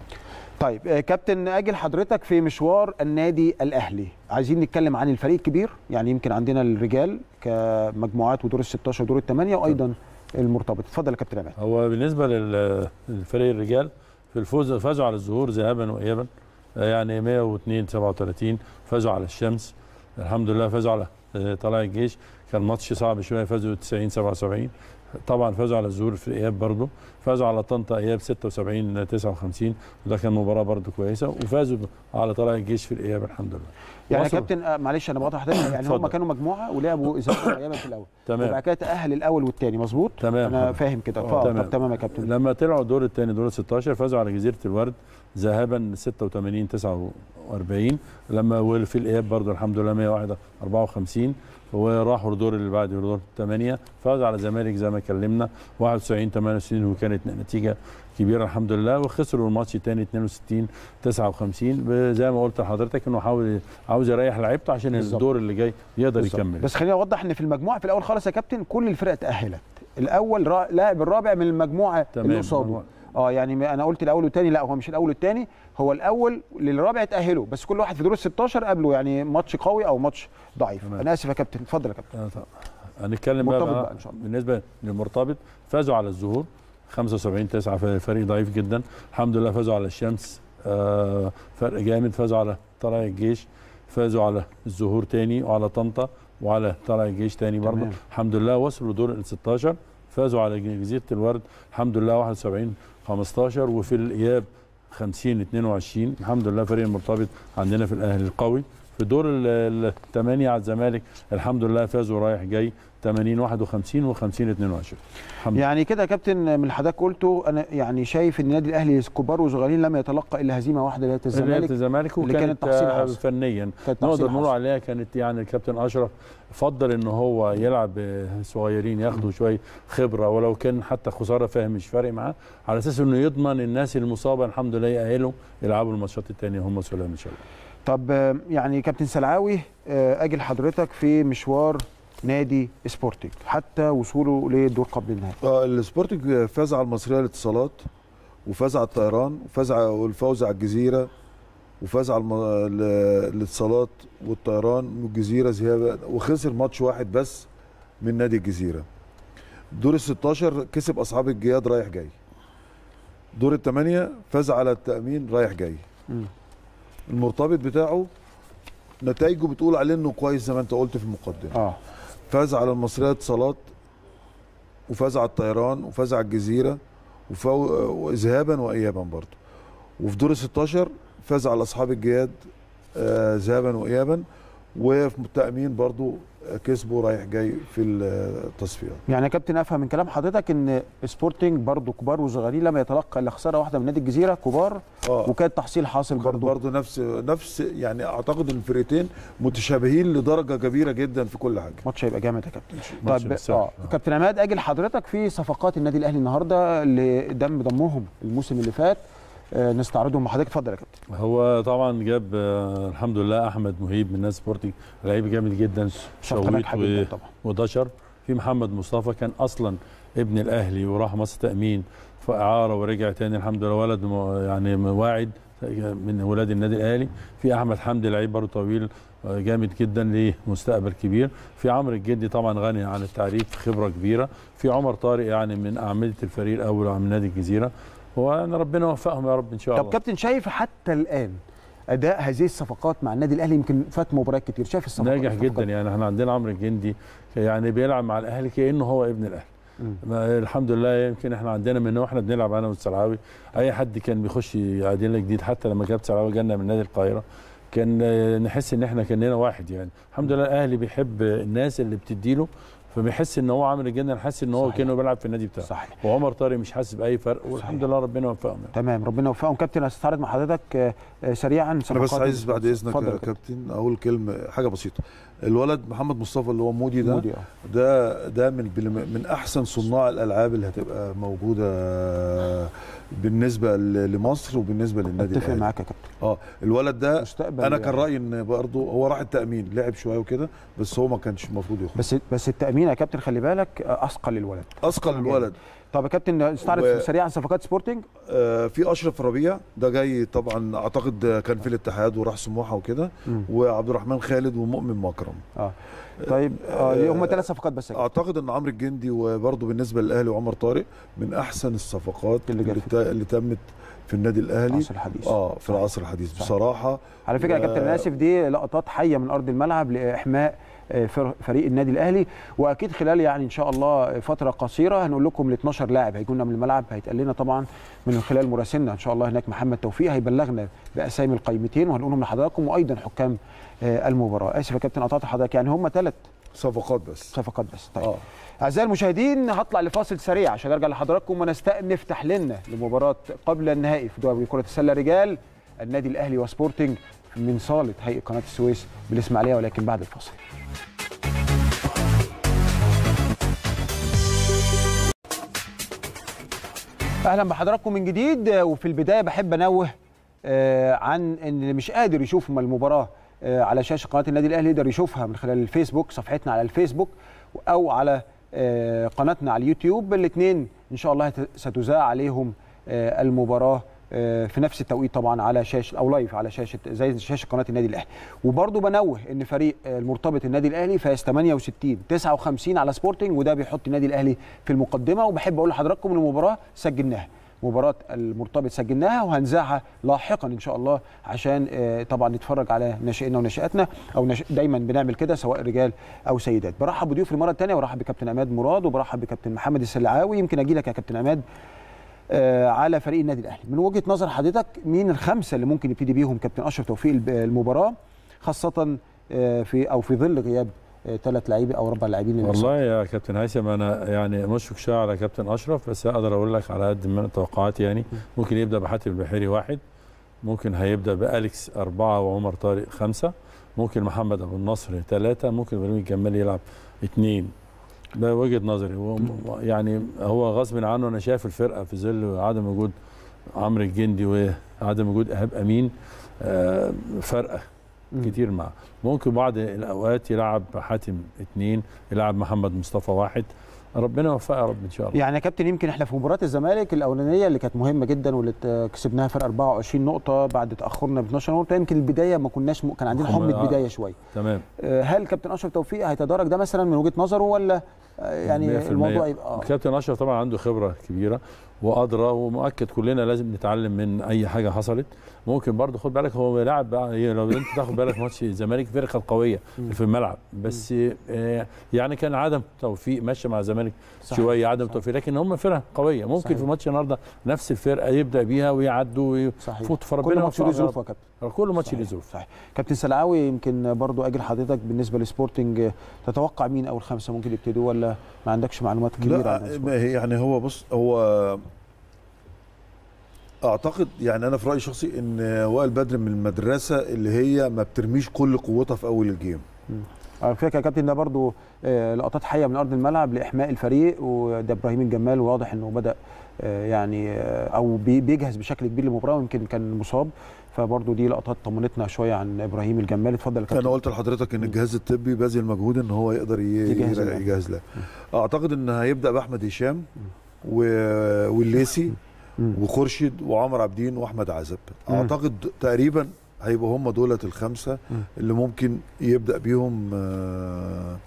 طيب آه، كابتن اجل حضرتك في مشوار النادي الاهلي عايزين نتكلم عن الفريق الكبير يعني يمكن عندنا الرجال كمجموعات ودور ال 16 ودور الثمانيه وايضا المرتبط اتفضل يا كابتن عماد هو بالنسبه لل- للفريق الرجال في الفوز فازوا على الظهور ذهابا وايابا آه، يعني 102 37 فازوا على الشمس الحمد لله فازوا على آه، طلائع الجيش كان ماتش صعب شويه فازوا 90 77 طبعا فازوا على الظهور في الاياب برضه فازوا على طنطا اياب 76 59 وده كان مباراه برضه كويسه وفازوا على طلائع الجيش في الاياب الحمد لله يعني يا وصلوا. كابتن آه، معلش انا بقطع حضرتك يعني هم اتفضل. كانوا مجموعه ولعبوا ذهاب وايابا في الاول تمام وبعد كده تاهل الاول والثاني مظبوط تمام انا حضرتك. فاهم كده آه، ف- تمام. طب تمام يا كابتن لما طلعوا الدور الثاني دور ال 16 فازوا على جزيره الورد ذهابا 86 49 لما وفي الاياب برضه الحمد لله 101 54 وراحوا الدور اللي بعد دور الثمانيه فازوا على الزمالك زي ما اتكلمنا 91 68 وكانت نتيجه كبيره الحمد لله وخسروا الماتش الثاني 62 59 زي ما قلت لحضرتك انه حاول عاوز يريح لعيبته عشان بالظبط. الدور اللي جاي يقدر بالظبط. يكمل بس خليني اوضح ان في المجموعه في الاول خالص يا كابتن كل الفرق تاهلت الاول را... لاعب الرابع من المجموعه اللي قصاده اه يعني ما- انا قلت الاول والثاني لا هو مش الاول والثاني هو الاول للرابع اتاهلوا بس كل واحد في دور ال 16 قابله يعني ماتش قوي او ماتش ضعيف تمام. انا اسف يا كابتن اتفضل يا كابتن آه، طبعا. هنتكلم بقى, مرتبط بقى, بقى إن شاء الله. بالنسبه للمرتبط فازوا على الظهور 75 9 في فريق ضعيف جدا الحمد لله فازوا على الشمس آه فرق جامد فازوا على طلائع الجيش فازوا على الظهور تاني وعلى طنطا وعلى طلائع الجيش تاني برضه تمام. الحمد لله وصلوا دور ال 16 فازوا على جزيره الورد الحمد لله 71 15 وفي الاياب 50 22 الحمد لله فريق المرتبط عندنا في الاهلي القوي في دور الثمانيه على الزمالك الحمد لله فازوا رايح جاي 80 51 و50 22 الحمد يعني كده يا كابتن من اللي حضرتك قلته انا يعني شايف ان النادي الاهلي كبار وصغيرين لم يتلقى الا هزيمه واحده اللي هي الزمالك الزمالك الزمالك اللي وكانت كانت تحصيل آه، حاصل. فنيا كانت نقدر تحصيل نقول حاصل. عليها كانت يعني الكابتن اشرف فضل ان هو يلعب صغيرين ياخدوا شويه خبره ولو كان حتى خساره فاهم مش فارق معاه على اساس انه يضمن الناس المصابه الحمد لله يأهلوا يلعبوا الماتشات الثانيه هم سلام ان شاء الله طب آه، يعني كابتن سلعاوي آه، اجل حضرتك في مشوار نادي سبورتنج حتى وصوله لدور قبل النهائي آه السبورتنج فاز على المصريه للاتصالات وفاز على الطيران وفاز على والفوز على الجزيره وفاز على الم- ال- الاتصالات والطيران والجزيره ذهابا وخسر ماتش واحد بس من نادي الجزيره دور ال 16 كسب اصحاب الجياد رايح جاي دور الثمانيه فاز على التامين رايح جاي مم. المرتبط بتاعه نتائجه بتقول عليه انه كويس زي ما انت قلت في المقدمه اه فاز على المصريه اتصالات وفاز على الطيران وفاز على الجزيره وفو... ذهابا وايابا برضه وفي دور ال 16 فاز على اصحاب الجياد آه، ذهابا وايابا وفي التامين برضه كسبوا رايح جاي في التصفيات يعني يا كابتن افهم من كلام حضرتك ان سبورتنج برضو كبار وصغيرين لما يتلقى الا خساره واحده من نادي الجزيره كبار اه وكان تحصيل حاصل برضه برضو برضه نفس نفس يعني اعتقد ان الفرقتين متشابهين لدرجه كبيره جدا في كل حاجه ماتش هيبقى جامد يا كابتن ماتش طيب مش سهل. اه كابتن عماد اجل حضرتك في صفقات النادي الاهلي النهارده اللي دم ضمهم الموسم اللي فات آه نستعرضهم مع حضرتك اتفضل يا كابتن هو طبعا جاب آه، الحمد لله احمد مهيب من ناس سبورتنج لعيب جامد جدا صفقه شويت ناجحه جدا و- طبعا ودشر في محمد مصطفى كان اصلا ابن الاهلي وراح مصر تامين في اعاره ورجع تاني الحمد لله ولد م- يعني واعد من ولاد النادي الاهلي في احمد حمدي لعيب برضه طويل آه، جامد جدا ليه مستقبل كبير في عمرو الجدي طبعا غني عن التعريف خبره كبيره في عمر طارق يعني من اعمده الفريق الاول من نادي الجزيره وانا ربنا يوفقهم يا رب ان شاء طب الله كابتن شايف حتى الان اداء هذه الصفقات مع النادي الاهلي يمكن فات مباريات كتير شايف الصفقات ناجح الصفقات- جدا يعني احنا عندنا عمرو الجندي يعني بيلعب مع الاهلي كانه هو ابن الاهلي مم. ما- الحمد لله يمكن احنا عندنا من واحنا بنلعب انا والسلعاوي اي حد كان بيخش يعادلنا جديد حتى لما جاب سلعاوي جالنا من نادي القاهره كان آه، نحس ان احنا كاننا واحد يعني الحمد لله الاهلي بيحب الناس اللي بتديله فبيحس ان هو عامل الجنه نحس ان هو صحيح. كانه بيلعب في النادي بتاعه صحيح وعمر طارق مش حاسس باي فرق والحمد صحيح. لله ربنا وفقهم يعني. تمام ربنا يوفقهم كابتن هستعرض مع حضرتك آه، آه، سريعا انا بس صفقات عايز بعد اذنك اتفضل يا يا كابتن. كابتن اقول كلمه حاجه بسيطه الولد محمد مصطفى اللي هو مودي ده مودي اه ده ده من من احسن صناع الالعاب اللي هتبقى موجوده بالنسبه ل- لمصر وبالنسبه للنادي اتفق الاهلي معاك يا كابتن اه الولد ده مستقبل انا كان يعني. رايي ان برضه هو راح التامين لعب شويه وكده بس هو ما كانش المفروض يخرج بس بس التامين يا كابتن خلي بالك آه، اثقل الولد اثقل الولد طب يا كابتن استعرض و- سريعا صفقات سبورتنج آه في اشرف ربيع ده جاي طبعا اعتقد كان في الاتحاد وراح سموحه وكده مم. وعبد الرحمن خالد ومؤمن مكرم اه طيب آه هم ثلاث صفقات بس يا كابتن. اعتقد ان عمرو الجندي وبرضه بالنسبه للاهلي وعمر طارق من احسن الصفقات اللي اللي, جت. اللي, اللي تمت في النادي الاهلي العصر الحديث اه في العصر الحديث صحيح. بصراحه على فكره يا كابتن انا اسف دي لقطات حيه من ارض الملعب لاحماء آه، فر- فريق النادي الاهلي واكيد خلال يعني ان شاء الله فتره قصيره هنقول لكم ال 12 لاعب هيجوا لنا من الملعب هيتقال لنا طبعا من خلال مراسلنا ان شاء الله هناك محمد توفيق هيبلغنا باسامي القائمتين وهنقولهم لحضراتكم وايضا حكام آه، المباراه اسف يا كابتن قطعت حضرتك يعني هم ثلاث صفقات بس صفقات بس طيب اه اعزائي المشاهدين هطلع لفاصل سريع عشان ارجع لحضراتكم ونستأنف تحليلنا لمباراه قبل النهائي في دوري كره السله رجال النادي الاهلي وسبورتنج من صاله هيئه قناه السويس بالاسماعيليه ولكن بعد الفاصل اهلا بحضراتكم من جديد آه، وفي البدايه بحب انوه آه، عن ان اللي مش قادر يشوف م- المباراه آه، على شاشه قناه النادي الاهلي يقدر يشوفها من خلال الفيسبوك صفحتنا على الفيسبوك او على آه، قناتنا على اليوتيوب الاثنين ان شاء الله هت- ستذاع عليهم آه، المباراه آه، في نفس التوقيت طبعا على شاشه او لايف على شاشه زي شاشه قناه النادي الاهلي وبرضه بنوه ان فريق آه، المرتبط النادي الاهلي فاز 68 59 على سبورتنج وده بيحط النادي الاهلي في المقدمه وبحب اقول لحضراتكم ان المباراه سجلناها مباراة المرتبط سجلناها وهنذاعها لاحقا ان شاء الله عشان آه، طبعا نتفرج على ناشئنا وناشئاتنا او نش... دايما بنعمل كده سواء رجال او سيدات برحب بضيوفي المره الثانيه وبرحب بكابتن عماد مراد وبرحب بكابتن محمد السلعاوي يمكن اجي لك يا كابتن عماد آه، على فريق النادي الاهلي من وجهه نظر حضرتك مين الخمسه اللي ممكن يبتدي بيهم كابتن اشرف توفيق الب- المباراه خاصه آه، في او في ظل غياب ثلاث لعيبه او اربع لاعبين للإصابة. والله يا كابتن هيثم انا يعني مشفق شويه على كابتن اشرف بس اقدر اقول لك على قد ما أنا توقعاتي يعني ممكن يبدا بحاتم البحيري واحد ممكن هيبدا باليكس اربعه وعمر طارق خمسه ممكن محمد ابو النصر ثلاثه ممكن ابراهيم الجمال يلعب اثنين ده وجهه نظري هو يعني هو غصب عنه انا شايف الفرقه في ظل عدم وجود عمرو الجندي وعدم وجود ايهاب امين آه، فرقه مم. كتير معه ممكن بعض الاوقات يلعب حاتم اثنين يلعب محمد مصطفى واحد ربنا يوفقها يا رب ان شاء الله يعني يا كابتن يمكن احنا في مباراه الزمالك الاولانيه اللي كانت مهمه جدا واللي ت- كسبناها فرق 24 نقطه بعد تاخرنا ب 12 نقطه يمكن البدايه ما كناش م... كان عندنا هم- حمه آه. بدايه شويه تمام آه، هل كابتن اشرف توفيق هيتدرج ده مثلا من وجهه نظره ولا آه، يعني 100%. الموضوع يبقى آه. الكابتن اشرف طبعا عنده خبره كبيره وادرى ومؤكد كلنا لازم نتعلم من اي حاجه حصلت ممكن برضه خد بالك هو لاعب بقى هي لو انت تاخد بالك ماتش الزمالك فرقه قويه في الملعب بس آه يعني كان عدم توفيق ماشي مع الزمالك صحيح. شويه عدم صحيح. توفيق لكن هم فرقه قويه ممكن صحيح. في ماتش النهارده نفس الفرقه يبدا بيها ويعدوا صحيح ويفوتوا كل فربنا ماتش له يوفقهم يا ظروفه يا كابتن رب. كل ماتش صحيح. له ظروف صحيح كابتن سلعاوي يمكن برضو اجل حضرتك بالنسبه لسبورتنج آه، تتوقع مين اول خمسه ممكن يبتدوا ولا ما عندكش معلومات كبيره عن لا سبورتنج؟ ما هي يعني هو بص هو اعتقد يعني انا في رايي الشخصي ان وائل بدر من المدرسه اللي هي ما بترميش كل قوتها في اول الجيم على فكره يا كابتن ده برضو آه، لقطات حيه من ارض الملعب لاحماء الفريق وده ابراهيم الجمال واضح انه بدا آه، يعني آه، او بي- بيجهز بشكل كبير للمباراه ويمكن كان مصاب فبرضو دي لقطات طمنتنا شويه عن ابراهيم الجمال اتفضل يا انا كابتن قلت لحضرتك ان الجهاز الطبي باذل مجهود ان هو يقدر ي- يجهز يجهز, اللاعب. يجهز له اعتقد ان هيبدا باحمد هشام و... والليسي مم. وخورشيد وعمر عابدين واحمد عزب مم. اعتقد تقريبا هيبقوا هم دولت الخمسه مم. اللي ممكن يبدا بيهم آه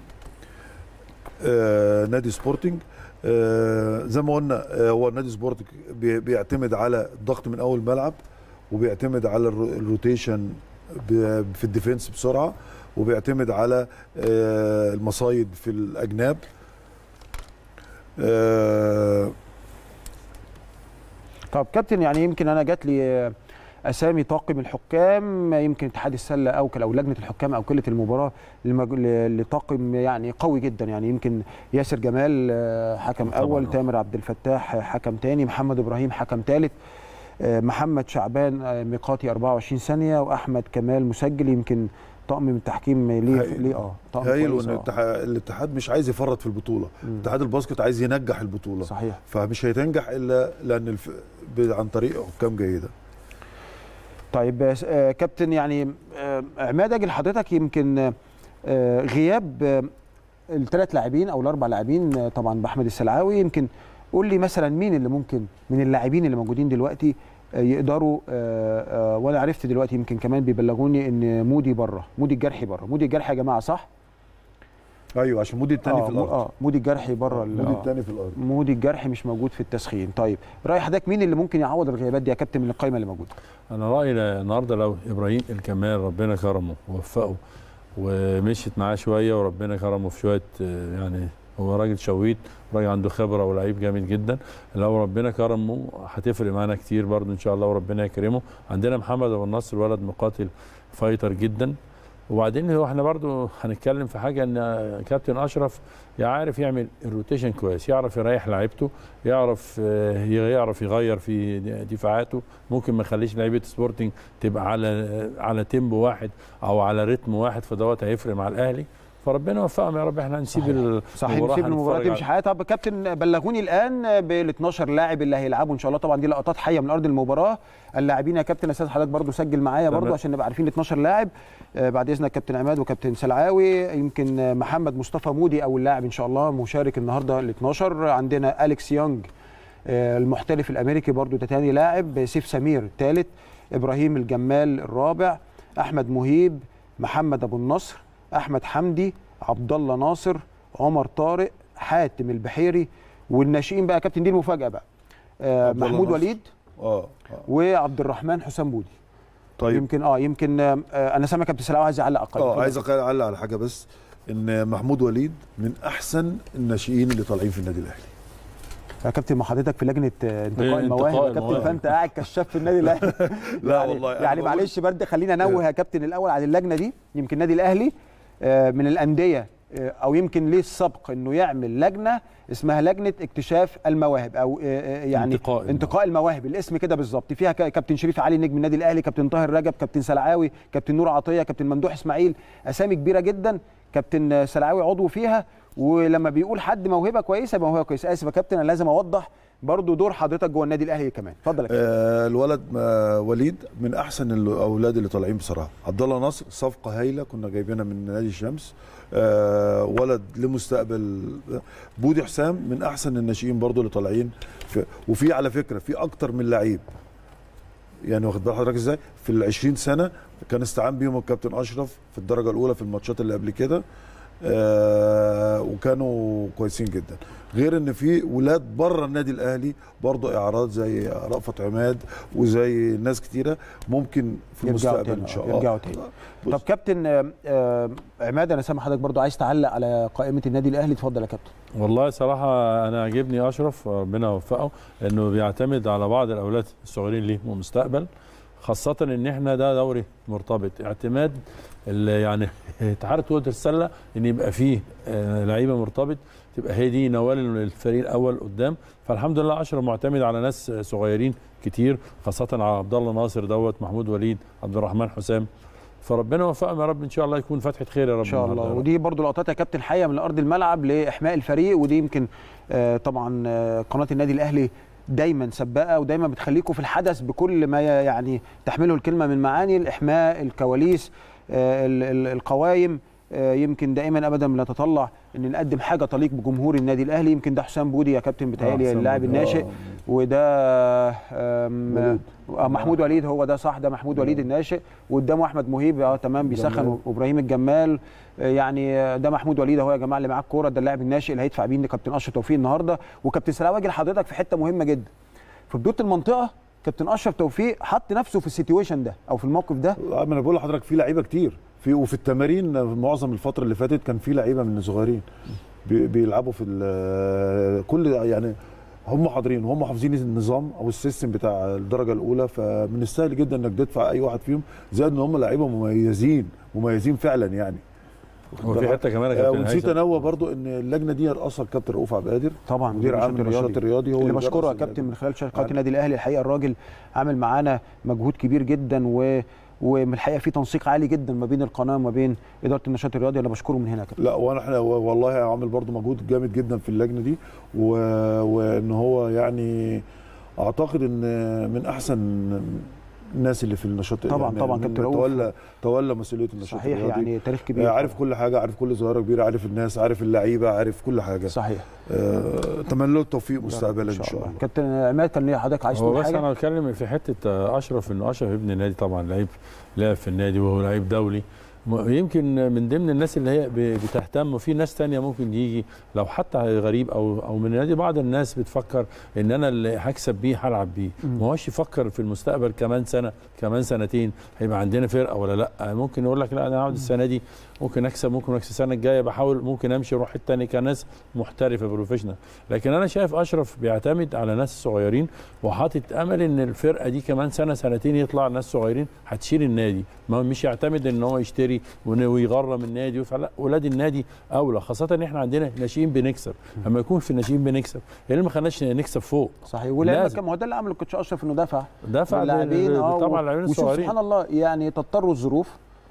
آه نادي سبورتنج آه زي ما قلنا آه هو نادي سبورتنج بي- بيعتمد على الضغط من اول ملعب وبيعتمد على الرو- الروتيشن ب- في الديفنس بسرعه وبيعتمد على آه المصايد في الاجناب آه طب كابتن يعني يمكن انا جات لي آه، اسامي طاقم الحكام يمكن اتحاد السله اوكل او لجنه الحكام اوكلت المباراه لمج... ل- لطاقم يعني قوي جدا يعني يمكن ياسر جمال آه، حكم طبعاً. اول تامر عبد الفتاح آه، حكم تاني محمد ابراهيم حكم ثالث محمد شعبان آه، ميقاتي 24 ثانيه واحمد كمال مسجل يمكن طقم من التحكيم ليه هايل. ليه اه طقم هايل كويس، وان آه. الاتحاد- الاتحاد مش عايز يفرط في البطوله مم. اتحاد الباسكت عايز ينجح البطوله صحيح فمش هيتنجح الا لان الف... ب- عن طريق حكام جيده طيب آه، آه، كابتن يعني آه، عماد اجل حضرتك يمكن آه، غياب آه، الثلاث لاعبين او الاربع لاعبين آه، طبعا باحمد السلعاوي يمكن قول لي مثلا مين اللي ممكن من اللاعبين اللي موجودين دلوقتي آه، يقدروا آه، آه، وانا عرفت دلوقتي يمكن كمان بيبلغوني ان مودي بره مودي الجرحي بره مودي الجرحي يا جماعه صح ايوه عشان مودي الثاني آه، في مو- الارض اه مودي الجرحي بره ال- مودي آه. الثاني في الارض مودي الجرحي مش موجود في التسخين طيب راي حضرتك مين اللي ممكن يعوض الغيابات دي يا كابتن من القائمه اللي موجوده انا رايي النهارده لو ابراهيم الكمال ربنا كرمه ووفقه ومشيت معاه شويه وربنا كرمه في شويه آه، يعني هو راجل شويت راجل عنده خبره ولعيب جامد جدا لو ربنا كرمه هتفرق معانا كتير برضو ان شاء الله وربنا يكرمه عندنا محمد ابو النصر ولد مقاتل فايتر جدا وبعدين هو احنا برضو هنتكلم في حاجه ان كابتن اشرف يعرف يعمل الروتيشن كويس يعرف يريح لعيبته يعرف آه، يعرف يغير في دفاعاته ممكن ما يخليش لعيبه سبورتنج تبقى على على تيمبو واحد او على رتم واحد فدوت هيفرق مع الاهلي فربنا يوفقهم يا رب احنا نسيب ال- صحيح المباراة نسيب المباراه هنتفرج تمشي حياه طب كابتن بلغوني الان بال 12 لاعب اللي هيلعبوا ان شاء الله طبعا دي لقطات حيه من ارض المباراه اللاعبين يا كابتن استاذ حضرتك برضو سجل معايا تمام. برضو عشان نبقى عارفين ال 12 لاعب آه، بعد اذنك كابتن عماد وكابتن سلعاوي يمكن آه، محمد مصطفى مودي اول لاعب ان شاء الله مشارك النهارده ال 12 عندنا اليكس يونج آه، المحترف الامريكي برضو ده تاني لاعب سيف سمير ثالث ابراهيم الجمال الرابع احمد مهيب محمد ابو النصر احمد حمدي عبد الله ناصر عمر طارق حاتم البحيري والناشئين بقى يا كابتن دي المفاجاه بقى آه عبد الله محمود ناصر. وليد اه آه. وعبد الرحمن حسام بودي طيب يمكن اه يمكن آه انا سامع كابتن سلاوي عايز يعلق اقل اه عايز اعلق على حاجه بس ان محمود وليد من احسن الناشئين اللي طالعين في النادي الاهلي يا كابتن ما حضرتك في لجنه آه، انتقاء إيه، المواهب انتقاء يا كابتن المواهب. فانت قاعد كشاف في النادي الاهلي لا يعني والله أنا يعني بقول- معلش برضه خلينا انوه يا كابتن الاول عن اللجنه دي يمكن النادي الاهلي آه، من الانديه آه، او يمكن ليه السبق انه يعمل لجنه اسمها لجنه اكتشاف المواهب او آه، آه، يعني انتقاء المواهب. انتقاء المواهب الاسم كده بالظبط فيها ك- كابتن شريف علي نجم النادي الاهلي كابتن طاهر رجب كابتن سلعاوي كابتن نور عطيه كابتن ممدوح اسماعيل اسامي كبيره جدا كابتن آه، سلعاوي عضو فيها ولما بيقول حد موهبه كويسه يبقى موهبه كويسه اسف يا كابتن انا لازم اوضح برضو دور حضرتك جوه النادي الاهلي كمان اتفضل يا كابتن آه الولد آه وليد من احسن الاولاد اللي طالعين بصراحه عبد الله ناصر صفقه هايله كنا جايبينها من نادي الشمس آه ولد لمستقبل بودي حسام من احسن الناشئين برضو اللي طالعين في وفي على فكره في اكتر من لعيب يعني واخد بال حضرتك ازاي في ال 20 سنه كان استعان بيهم الكابتن اشرف في الدرجه الاولى في الماتشات اللي قبل كده آه وكانوا كويسين جدا غير ان في ولاد بره النادي الاهلي برضه اعراض زي رأفت عماد وزي ناس كتيره ممكن في يرجعوا المستقبل تاني، ان شاء آه، الله يرجعوا تاني. بص، طب كابتن آه، آه، عماد انا سامع حضرتك برضو عايز تعلق على قائمه النادي الاهلي اتفضل يا كابتن والله صراحة أنا عجبني أشرف ربنا يوفقه إنه بيعتمد على بعض الأولاد الصغيرين ليه مستقبل خاصة إن إحنا ده دوري مرتبط اعتماد ال- يعني اتحاد كرة السلة إن يبقى فيه آه، لعيبة مرتبط تبقى هي دي نوال الفريق الأول قدام فالحمد لله أشرف معتمد على ناس صغيرين كتير خاصة على عبد الله ناصر دوت محمود وليد عبد الرحمن حسام فربنا يوفقهم يا رب ان شاء الله يكون فتحه خير يا رب ان شاء النهاردة الله يا رب. ودي برضو لقطات يا كابتن حيه من ارض الملعب لاحماء الفريق ودي يمكن آه، طبعا آه، قناه النادي الاهلي دايما سباقه ودايما بتخليكم في الحدث بكل ما ي- يعني تحمله الكلمه من معاني الاحماء الكواليس آه، ال- ال- القوايم آه، يمكن دائما ابدا بنتطلع ان نقدم حاجه تليق بجمهور النادي الاهلي يمكن ده حسام بودي يا كابتن بتهيألي حسام اللاعب بودي. الناشئ آه. وده آم، وليد. آه محمود وليد هو ده صح ده محمود وليد الناشئ وقدامه احمد مهيب اه تمام بيسخن جمال. وابراهيم الجمال آه، يعني آه، ده محمود وليد اهو يا جماعه اللي معاه الكوره ده اللاعب الناشئ اللي هيدفع بيه لكابتن اشرف توفيق النهارده وكابتن سلاوي اجي لحضرتك في حته مهمه جدا في بدايه المنطقه كابتن اشرف توفيق حط نفسه في السيتويشن ده او في الموقف ده ما انا بقول لحضرتك في لعيبه كتير في وفي التمارين معظم الفتره اللي فاتت كان في لعيبه من الصغيرين بي- بيلعبوا في ال- كل يعني هم حاضرين وهم حافظين النظام او السيستم بتاع الدرجه الاولى فمن السهل جدا انك تدفع اي واحد فيهم زائد ان هم لعيبه مميزين مميزين فعلا يعني هو في حته كمان يا آه، كابتن ونسيت هيثم. انوه برضو ان اللجنه دي يرأسها الكابتن رؤوف عبد القادر طبعا مدير عام النشاط الرياضي هو اللي اللي بشكره يا بيرأس كابتن اللجنة. من خلال شركات عارف. النادي الاهلي الحقيقه الراجل عامل معانا مجهود كبير جدا و ومن الحقيقه في تنسيق عالي جدا ما بين القناه وما بين اداره النشاط الرياضي انا بشكره من هنا يا كابتن لا وانا احنا والله عامل برضو مجهود جامد جدا في اللجنه دي و... وان هو يعني اعتقد ان من احسن الناس اللي في النشاط طبعاً- يعني طبعاً من كابتن رؤوف. تولى تولى مسؤوليه النشاط صحيح الرياضي. يعني تاريخ آه، كبير عارف كل حاجه عارف كل صغيره كبيره عارف الناس عارف اللعيبه عارف كل حاجه صحيح آه، اتمنى له التوفيق مستقبلا ان شاء الله كابتن عماد كان ليه حضرتك عايز هو تقول بس حاجه انا بتكلم في حته آه، اشرف انه اشرف ابن النادي طبعا لعيب لعب في النادي وهو لعيب دولي م- يمكن من ضمن الناس اللي هي ب- بتهتم وفي ناس تانية ممكن يجي لو حتى غريب او او من النادي بعض الناس بتفكر ان انا اللي هكسب بيه هلعب بيه مم. ما هوش يفكر في المستقبل كمان سنه كمان سنتين هيبقى عندنا فرقه ولا لا ممكن يقول لك لا انا هقعد السنه دي ممكن اكسب ممكن اكسب السنه الجايه بحاول ممكن امشي اروح التاني كناس محترفه بروفيشنال لكن انا شايف اشرف بيعتمد على ناس صغيرين وحاطط امل ان الفرقه دي كمان سنه سنتين يطلع ناس صغيرين هتشيل النادي ما مش يعتمد ان هو يشتري ون- ويغرم النادي فلا اولاد النادي اولى خاصه ان احنا عندنا ناشئين بنكسب اما يكون في الناشئين بنكسب ايه اللي ما خلناش نكسب فوق صحيح ولما لازم. كان ما هو ده اللي عمل الكوتش اشرف انه دفع دفع اللاعبين اه طبعا و- اللاعبين وشوف الصغيرين سبحان الله يعني تضطر الظروف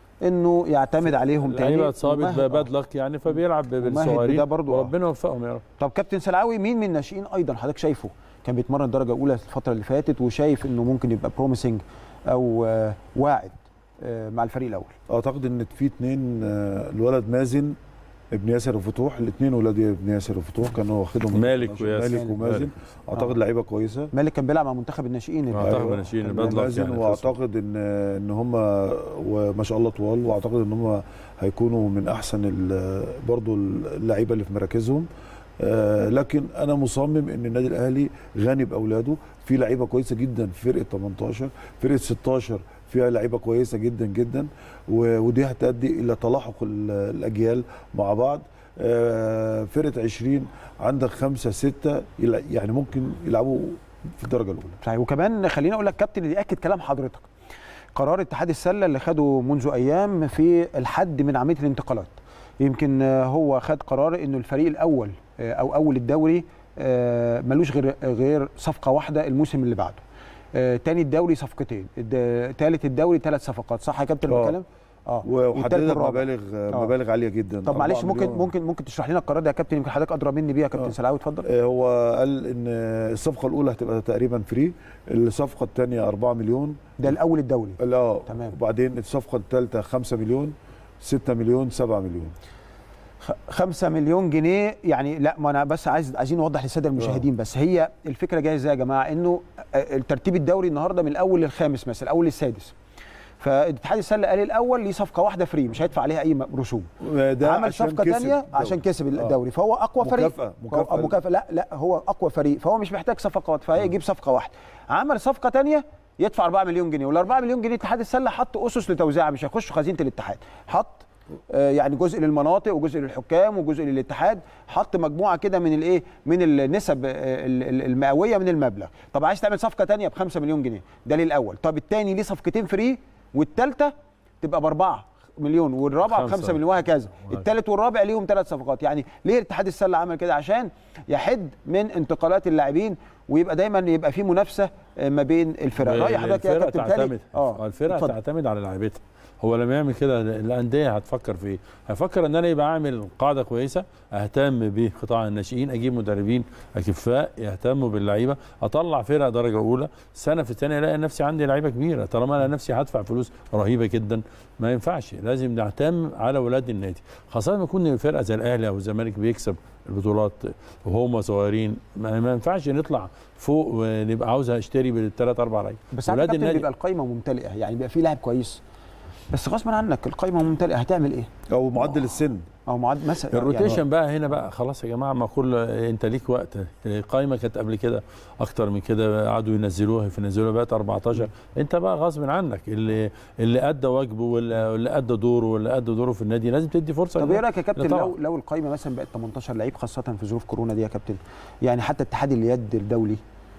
انه يعتمد عليهم تاني اللعيبه اتصابت ومهما- بباد لك يعني فبيلعب ومهد بالصغيرين بده برضو، آه. وربنا يوفقهم يا رب طب كابتن سلعاوي مين من الناشئين ايضا حضرتك شايفه كان بيتمرن الدرجه الاولى الفتره اللي فاتت وشايف انه ممكن يبقى بروميسنج او آه، واعد آه، مع الفريق الاول اعتقد ان في اتنين آه، الولد مازن ابن ياسر وفتوح الاثنين ولاد ابن ياسر وفتوح كانوا واخدهم مالك وياسر. مالك ومازن مالك. اعتقد آه. لعيبه كويسه مالك كان بيلعب مع منتخب الناشئين اللي- أعتقد أيوة. ناشئين الباد لك مازن يعني واعتقد ان ان هم وما شاء الله طوال واعتقد ان هم هيكونوا من احسن ال- برضو اللعيبه اللي في مراكزهم آه، لكن انا مصمم ان النادي الاهلي غني باولاده في لعيبه كويسه جدا في فرقه 18 فرقه 16 فيها لعيبه كويسه جدا جدا و- ودي هتؤدي الى تلاحق ال- الاجيال مع بعض آه، فرقه 20 عندك خمسه سته يلع- يعني ممكن يلعبوا في الدرجه الاولى صحيح وكمان خليني اقول لك كابتن اللي ياكد كلام حضرتك قرار اتحاد السله اللي خده منذ ايام في الحد من عمليه الانتقالات يمكن آه، هو خد قرار انه الفريق الاول آه، او اول الدوري آه، ملوش غير غير صفقه واحده الموسم اللي بعده آه، تاني الدوري صفقتين الد- تالت الدوري ثلاث صفقات صح يا كابتن آه. بتكلم اه والتالت وحددها والرابع. بمبالغ آه. مبالغ عاليه جدا طب معلش 4 ممكن مليون. ممكن ممكن تشرح لنا القرار ده يا كابتن يمكن حضرتك ادرى مني بيها يا كابتن آه. سلاوي اتفضل آه، هو قال ان الصفقه الاولى هتبقى تقريبا فري الصفقه الثانيه 4 مليون ده الاول الدوري اه تمام. وبعدين الصفقه الثالثه 5 مليون 6 مليون 7 مليون خ- خمسة مليون جنيه يعني لا ما انا بس عايز عايزين نوضح للساده المشاهدين بس هي الفكره جايه ازاي يا جماعه انه آه، الترتيب الدوري النهارده من الاول للخامس مثلا الاول للسادس فاتحاد السله قال الاول ليه صفقه واحده فري مش هيدفع عليها اي م- رسوم ده عمل عشان صفقه كسب ثانيه الدوري. عشان كسب آه. الدوري فهو اقوى فريق مكافأة- فهو- مكافأة. آه، مكافاه لا لا هو اقوى فريق فهو مش محتاج صفقات فهيجيب صفقه واحده عمل صفقه ثانيه يدفع 4 مليون جنيه وال 4 مليون جنيه اتحاد السله حط اسس لتوزيعها مش هيخشوا خزينه الاتحاد حط آه، يعني جزء للمناطق وجزء للحكام وجزء للاتحاد حط مجموعه كده من الايه من النسب آه، ال- ال- المئويه من المبلغ طب عايز تعمل صفقه تانية ب 5 مليون جنيه ده ليه الاول طب الثاني ليه صفقتين فري والثالثه تبقى ب 4 مليون والرابعه ب خمسة. 5 مليون وهكذا الثالث والرابع ليهم ثلاث صفقات يعني ليه اتحاد السله عمل كده عشان يحد من انتقالات اللاعبين ويبقى دايما يبقى في منافسه آه، ما بين الفرق راي حضرتك يا الفرقة كابتن تالي تعتمد اه الفرقه اتفضل. تعتمد على لعيبتها هو لما يعمل كده الانديه هتفكر في ايه؟ هيفكر ان انا يبقى عامل قاعده كويسه اهتم بقطاع الناشئين اجيب مدربين اكفاء يهتموا باللعيبه اطلع فرقه درجه اولى سنه في الثانيه الاقي نفسي عندي لعيبه كبيره طالما انا نفسي هدفع فلوس رهيبه جدا ما ينفعش لازم نهتم على اولاد النادي خاصه لما يكون فرقه زي الاهلي او الزمالك بيكسب البطولات وهم صغيرين ما ما ينفعش نطلع فوق ونبقى عاوز اشتري بالثلاث اربع لعيبه بس عارف ولاد كابتن النادي- بيبقى القايمه ممتلئه يعني بيبقى في لاعب كويس بس غصبا عنك القايمه ممتلئه هتعمل ايه؟ او معدل السن او معد مثلا الروتيشن يعني بقى هنا بقى خلاص يا جماعه ما كل انت ليك وقت القايمه كانت قبل كده اكتر من كده قعدوا ينزلوها ينزلوها بقت 14 انت بقى غصب عنك اللي اللي ادى واجبه واللي واللي ادى دوره واللي ادى دوره في النادي لازم تدي فرصه طب له. ايه رايك يا كابتن طبعا. لو لو القايمه مثلا بقت 18 لعيب خاصه في ظروف كورونا دي يا كابتن يعني حتى اتحاد اليد الدولي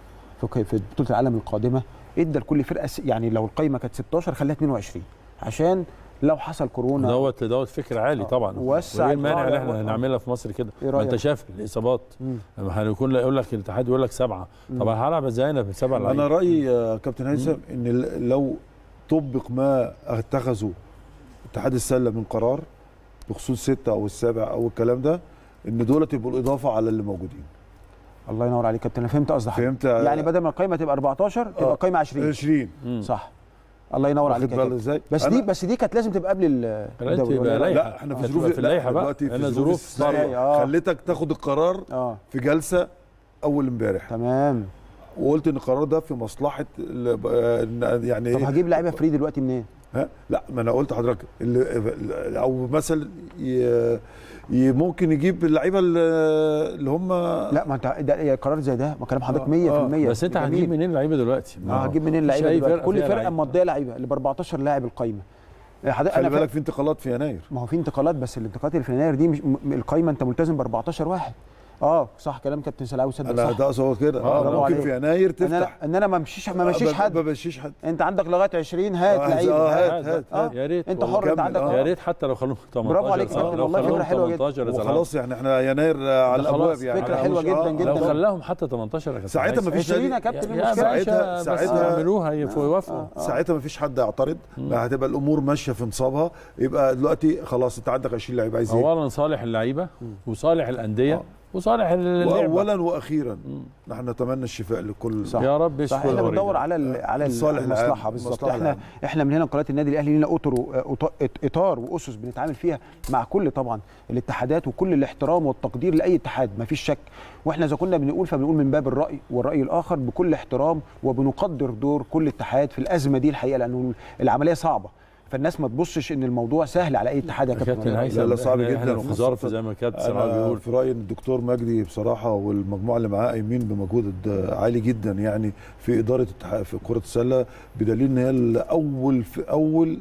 في في بطوله العالم القادمه ادى لكل فرقه س- يعني لو القايمه كانت 16 خليها 22 عشان لو حصل كورونا دوت دوت فكر عالي آه. طبعا وسع وايه المانع القاعدة. ان احنا نعملها في مصر كده إيه ما انت رأيك؟ شايف الاصابات مم. لما هيكون يقول لك الاتحاد يقول لك سبعه طب هلعب ازاي انا بسبعه انا لعيبه رايي يا كابتن هيثم ان ال- لو طبق ما اتخذه اتحاد السله من قرار بخصوص ستة او السابع او الكلام ده ان دول يبقوا الاضافه على اللي موجودين الله ينور عليك يا كابتن انا فهمت قصدك فهمت يعني بدل ما القايمه تبقى 14 تبقى آه. القايمه 20 20 مم. صح الله ينور عليك واخد يا بالك كابتن ازاي بس أنا- دي بس دي كانت لازم تبقى قبل ال- لا، الدوري تبقى ولا إيه؟ لايقة. لا احنا في هتبقى ظروف في اللائحة لا بقى. دلوقتي في هنا ظروف ظروف استثنائية. آه. خليتك تاخد القرار اه في جلسه اول امبارح تمام وقلت ان القرار ده في مصلحه ال- آه، إن- يعني طب إيه؟ هجيب لعيبه فري دلوقتي منين؟ ها لا ما انا قلت لحضرتك اللي او مثلا ي- ي- ممكن يجيب اللعيبه اللي اللي هم لا ما انت ده قرار زي ده ما كلام حضرتك 100% آه، بس انت جميل. هتجيب منين اللعيبه دلوقتي؟ اه هجيب منين مفيش لعيبه أي دلوقتي فرقة كل فيها فرقه لعيبة. مضيه لعيبه اللي ب 14 لاعب القايمه حضرتك خلي انا بالك ف... في انتقالات في يناير ما هو في انتقالات بس الانتقالات اللي في يناير دي مش م... القايمه انت ملتزم ب 14 واحد اه صح كلام كابتن سلاوي صدق انا صح ده هو كده آه، اه برافو ممكن عليك. في يناير ان انا تفتح ان انا ما امشيش ما مشيش ما حد بمشيش حد انت عندك لغايه 20 هات آه، لعيبه آه، هات. هات، هات، آه. هات. يا ريت انت والله. حر انت كمل، عندك آه. يا ريت حتى لو خلوهم 18 برافو عليك سنة. كابتن، لو والله فكرة خلوهم حلوة جدا. 18 يا زلمة. وخلاص يعني احنا يناير آه، على ده خلاص، الابواب يعني فكرة أنا حلوة مش- جدا آه، جدا. لو آه، خلاهم حتى 18 يا كابتن ساعتها عايز. ما فيش 20 يا نادي- كابتن يا مش ساعتها- باشا بس ساعتها- يعملوها يوافقوا ساعتها ما فيش حد يعترض ما هتبقى الامور ماشيه في نصابها يبقى دلوقتي خلاص انت عندك 20 لعيب عايز ايه اولا صالح اللعيبه وصالح الانديه آه. وصالح اللعبه واولا واخيرا نحن نتمنى الشفاء لكل صح. يا رب صح يشفي احنا الغريب. بندور على ال على ال- صالح العام، المصلحه بالظبط المصلحة احنا العامة. احنا من هنا قناه النادي الاهلي لينا اطر و- أط- اطار واسس بنتعامل فيها مع كل طبعا الاتحادات وكل الاحترام والتقدير لاي اتحاد ما فيش شك واحنا اذا كنا بنقول فبنقول من باب الراي والراي الاخر بكل احترام وبنقدر دور كل اتحاد في الازمه دي الحقيقه لانه العمليه صعبه فالناس ما تبصش ان الموضوع سهل على اي اتحاد يا كابتن كابتن هيثم لا، لا، صعب إحنا- جدا. احنا في ظرف خاصة زي ما كابتن سلام انا بيقول في رايي ان الدكتور مجدي بصراحه والمجموعه اللي معاه قايمين بمجهود عالي جدا يعني في اداره الاتحاد في كره السله بدليل ان هي اول في اول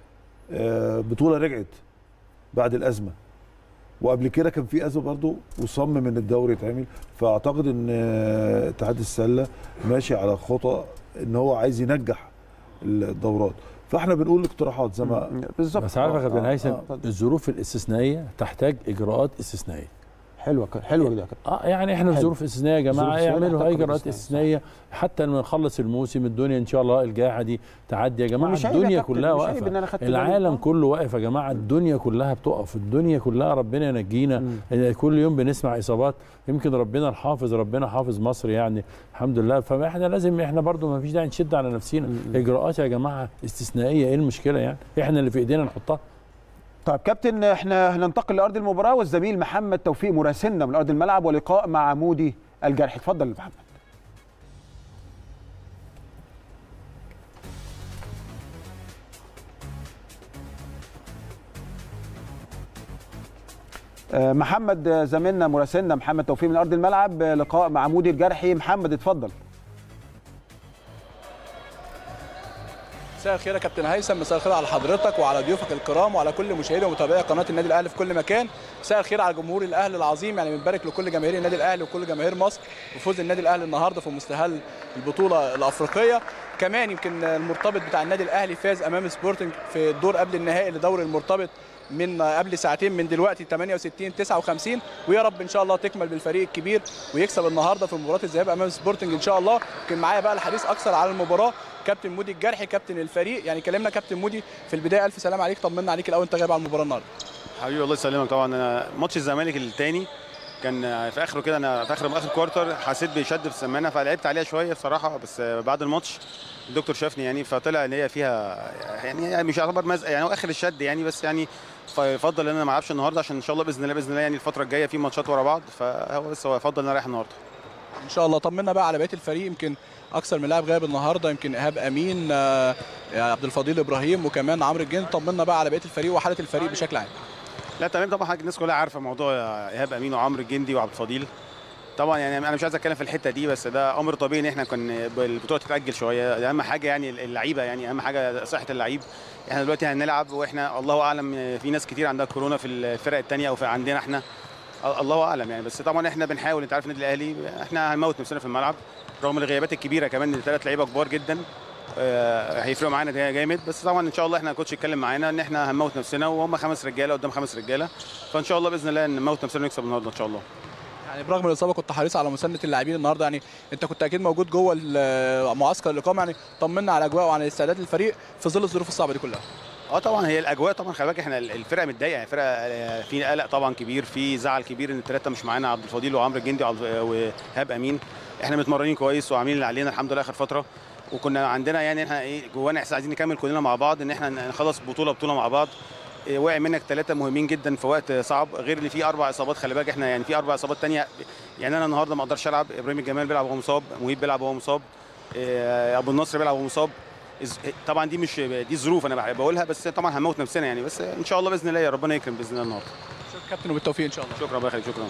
آه، بطوله رجعت بعد الازمه وقبل كده كان في ازمه برضو وصمم ان الدوري يتعمل فاعتقد ان آه، اتحاد السله ماشي على خطى ان هو عايز ينجح الدورات فاحنا بنقول اقتراحات زي ما بالظبط بس عارف يا آه، كابتن آه، هيثم آه، اتفضل. الظروف الاستثنائيه تحتاج اجراءات استثنائيه حلوه ك- حلوه ده كده اه يعني احنا في حلو. ظروف استثنائيه يا ظروف جماعه استثنائية يعملوا محتاج اي قدر اجراءات استثنائي، استثنائيه حتى لما نخلص الموسم الدنيا ان شاء الله الجائحه دي تعدي يا جماعه مش عيب يا الدنيا كابتن، كلها مش عيب ان انا واقفه خدت بالي. العالم آه. كله واقف يا جماعه الدنيا كلها بتقف الدنيا كلها ربنا ينجينا كل يوم بنسمع اصابات يمكن ربنا الحافظ ربنا حافظ مصر يعني الحمد لله فاحنا لازم احنا برضو ما فيش داعي نشد على نفسنا اجراءات يا جماعه استثنائيه ايه المشكله يعني احنا اللي في ايدينا نحطها طيب كابتن احنا هننتقل لارض المباراه والزميل محمد توفيق مراسلنا من ارض الملعب ولقاء مع مودي الجرح اتفضل يا محمد آه، محمد آه، زميلنا مراسلنا محمد توفيق من ارض الملعب آه، لقاء مع مودي الجرحي محمد اتفضل مساء الخير يا كابتن هيثم مساء الخير على حضرتك وعلى ضيوفك الكرام وعلى كل مشاهدي ومتابعي قناه النادي الاهلي في كل مكان مساء الخير على جمهور الاهلي العظيم يعني بنبارك لكل جماهير النادي الاهلي وكل جماهير مصر بفوز النادي الاهلي النهارده في مستهل البطوله الافريقيه كمان يمكن المرتبط بتاع النادي الاهلي فاز امام سبورتنج في الدور قبل النهائي لدوري المرتبط من قبل ساعتين من دلوقتي 68 59 ويا رب ان شاء الله تكمل بالفريق الكبير ويكسب النهارده في مباراه الذهاب امام سبورتنج ان شاء الله يمكن معايا بقى الحديث اكثر على المباراه كابتن مودي الجرحي كابتن الفريق يعني كلمنا كابتن مودي في البدايه الف سلام عليك طمنا عليك الاول انت غايب على المباراه النهارده حبيبي الله يسلمك طبعا انا ماتش الزمالك الثاني كان في اخره كده انا في اخر اخر كوارتر حسيت بشد في السمانه فلعبت عليها شويه بصراحه بس بعد الماتش الدكتور شافني يعني فطلع ان هي فيها يعني مش يعتبر مزق يعني هو اخر الشد يعني بس يعني فيفضل ان انا ما العبش النهارده عشان ان شاء الله باذن الله باذن الله يعني الفتره الجايه في ماتشات ورا بعض فهو بس هو يفضل ان انا رايح النهارده ان شاء الله طمنا بقى على بقيه الفريق يمكن اكثر من لاعب غايب النهارده يمكن ايهاب امين آه، عبد الفضيل ابراهيم وكمان عمرو الجن طمنا بقى على بقيه الفريق وحاله الفريق بشكل عام لا تمام طبعا حضرتك الناس كلها عارفه موضوع ايهاب امين وعمرو الجندي وعبد الفضيل طبعا يعني انا مش عايز اتكلم في الحته دي بس ده امر طبيعي ان احنا كنا البطوله تتاجل شويه ده اهم حاجه يعني اللعيبه يعني اهم حاجه صحه اللعيب احنا دلوقتي هنلعب واحنا الله اعلم في ناس كتير عندها كورونا في الفرق الثانيه او في عندنا احنا الله اعلم يعني بس طبعا احنا بنحاول انت عارف النادي الاهلي احنا هنموت نفسنا في الملعب رغم الغيابات الكبيره كمان ثلاث لعيبه كبار جدا آه، هيفرقوا معانا ده جامد بس طبعا ان شاء الله احنا الكوتش اتكلم معانا ان احنا هنموت نفسنا وهم خمس رجاله قدام خمس رجاله فان شاء الله باذن الله نموت نفسنا ونكسب النهارده ان شاء الله يعني برغم الاصابه كنت حريص على مسانده اللاعبين النهارده يعني انت كنت اكيد موجود جوه ال- معسكر الاقامه يعني طمنا على اجواء وعن استعداد الفريق في ظل الظروف الصعبه دي كلها اه طبعا هي الاجواء طبعا خلي بالك احنا الفرقه متضايقه يعني الفرقه آه، في قلق طبعا كبير في زعل كبير ان الثلاثه مش معانا عبد الفضيل وعمرو الجندي وعبد- وهاب امين احنا متمرنين كويس وعاملين اللي علينا الحمد لله اخر فتره وكنا عندنا يعني احنا ايه جوانا احساس عايزين نكمل كلنا مع بعض ان احنا نخلص بطوله بطوله مع بعض إيه، وقع منك ثلاثه مهمين جدا في وقت صعب غير اللي فيه اربع اصابات خلي بالك احنا يعني في اربع اصابات تانية يعني انا النهارده ما اقدرش العب ابراهيم الجمال بيلعب وهو مصاب مهيب بيلعب وهو مصاب إيه، ابو النصر بيلعب وهو مصاب إز- طبعا دي مش دي ظروف انا بقولها بس طبعا هنموت نفسنا يعني بس ان شاء الله باذن الله يا ربنا يكرم باذن الله النهارده شكرا كابتن وبالتوفيق ان شاء الله شكرا الله يخليك شكرا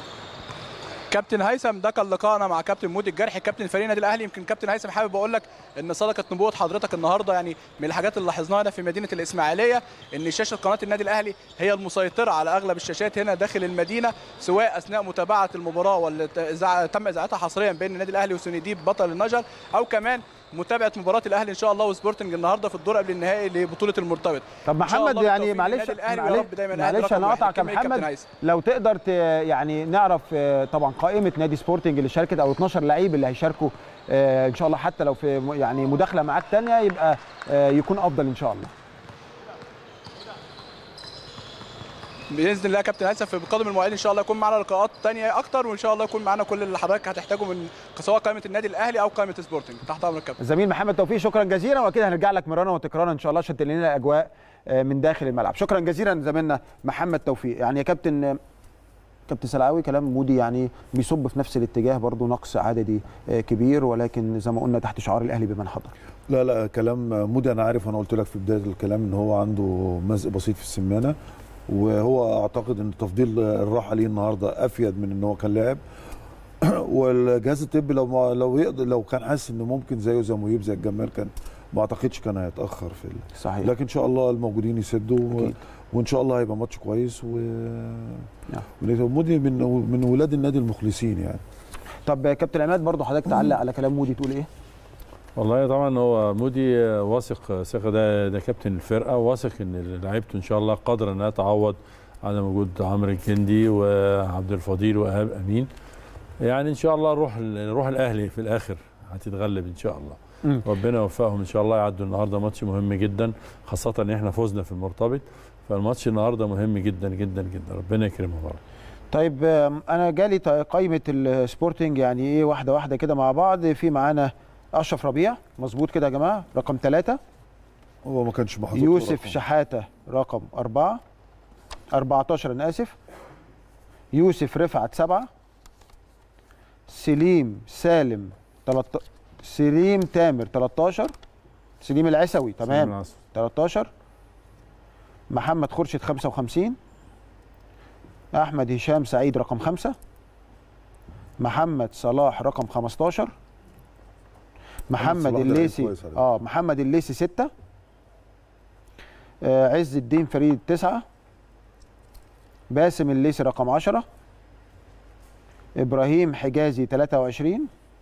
كابتن هيثم ده كان لقائنا مع كابتن مودي الجرحي كابتن فريق النادي الاهلي يمكن كابتن هيثم حابب اقول لك ان صدقت نبوه حضرتك النهارده يعني من الحاجات اللي لاحظناها هنا في مدينه الاسماعيليه ان شاشه قناه النادي الاهلي هي المسيطره على اغلب الشاشات هنا داخل المدينه سواء اثناء متابعه المباراه واللي إذاعة- تم اذاعتها حصريا بين النادي الاهلي وسونديب بطل النجر او كمان متابعه مباراه الاهلي ان شاء الله وسبورتنج النهارده في الدور قبل النهائي لبطوله المرتبط طب إن شاء محمد الله يعني بالتوفيق معلش للنادي الأهلي ويا معلش, رب دايما الأهلي معلش رقم انا واحد. اقطعك يا كمل يا كابتن محمد هيثم. لو تقدر ت- يعني نعرف آه، طبعا قائمه نادي سبورتنج اللي شاركت او 12 لعيب اللي هيشاركوا آه، ان شاء الله حتى لو في م- يعني مداخله معاك تانية يبقى آه، يكون افضل ان شاء الله باذن الله يا كابتن هيثم في قادم المواعيد ان شاء الله يكون معانا لقاءات تانية اكتر وان شاء الله يكون معانا كل اللي حضرتك هتحتاجه من سواء قائمه النادي الاهلي او قائمه سبورتنج تحت امرك كابتن الزميل محمد توفيق شكرا جزيلا واكيد هنرجع لك مرارا وتكرارا ان شاء الله عشان تنقل لنا الاجواء آه، من داخل الملعب شكرا جزيلا زميلنا محمد توفيق يعني يا كابتن آه، كابتن سلعاوي كلام مودي يعني بيصب في نفس الاتجاه برضه نقص عددي آه، كبير ولكن زي ما قلنا تحت شعار الاهلي بمن حضر لا لا كلام مودي انا عارف انا قلت لك في بدايه الكلام ان هو عنده مزق بسيط في السمانه وهو اعتقد ان تفضيل الراحه ليه النهارده افيد من ان هو كان لاعب والجهاز الطبي لو ما لو يقدر لو كان حاسس انه ممكن زيه زي مهيب زي الجمال كان ما اعتقدش كان هيتاخر في ال... صحيح لكن ان شاء الله الموجودين يسدوا و... أكيد. وان شاء الله هيبقى ماتش كويس و نعم. مودي من من ولاد النادي المخلصين يعني طب آه، كابتن عماد برضه حضرتك تعلق على كلام مودي تقول ايه والله طبعا هو مودي واثق ثقه ده ده كابتن الفرقه واثق ان لعيبته ان شاء الله قادره انها تعوض عدم وجود عمرو الجندي وعبد الفضيل وايهاب امين يعني ان شاء الله روح روح الاهلي في الاخر هتتغلب ان شاء الله مم. ربنا يوفقهم ان شاء الله يعدوا النهارده ماتش مهم جدا خاصه ان احنا فزنا في المرتبط فالماتش النهارده مهم جدا جدا جدا ربنا يكرمهم يا رب طيب آم، انا جالي ط- قائمه السبورتنج يعني ايه واحده واحده كده مع بعض في معانا اشرف ربيع مظبوط كده يا جماعه رقم ثلاثة هو ما كانش محطوط يوسف رقم. شحاته رقم أربعة 14 انا اسف يوسف رفعت سبعة سليم سالم 13 سليم تامر 13 سليم العسوي تمام العصر. 13 محمد خورشيد 55 احمد هشام سعيد رقم 5 محمد صلاح رقم 15 محمد صلاح ده الليسي كويس عليه. اه محمد الليسي 6 آه عز الدين فريد 9 باسم الليسي رقم 10 ابراهيم حجازي 23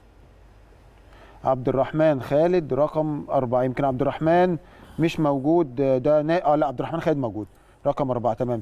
عبد الرحمن خالد رقم أربعة يمكن عبد الرحمن مش موجود آه، ده نا... اه لا عبد الرحمن خالد موجود رقم أربعة تمام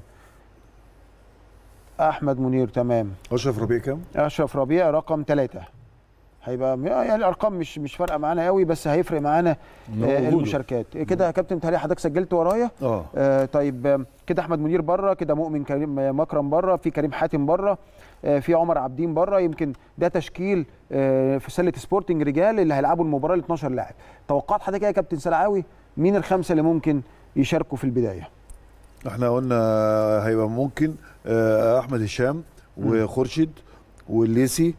أحمد منير تمام اشرف ربيع كام؟ أشرف ربيع رقم ثلاثة هيبقى يعني الأرقام مش مش فارقة معانا قوي بس هيفرق معانا إن هو آه، وجوده. المشاركات كده يا كابتن متهيألي حضرتك سجلت ورايا اه آه طيب آم، كده احمد منير بره كده مؤمن كريم آه، مكرم بره في كريم حاتم بره آه في عمر عابدين بره يمكن ده تشكيل آه في سله سبورتنج رجال اللي هيلعبوا المباراه ل 12 لاعب توقعات حضرتك إيه يا كابتن سلعاوي مين الخمسه اللي ممكن يشاركوا في البدايه احنا قلنا هيبقى ممكن آه، احمد هشام وخورشيد والليسي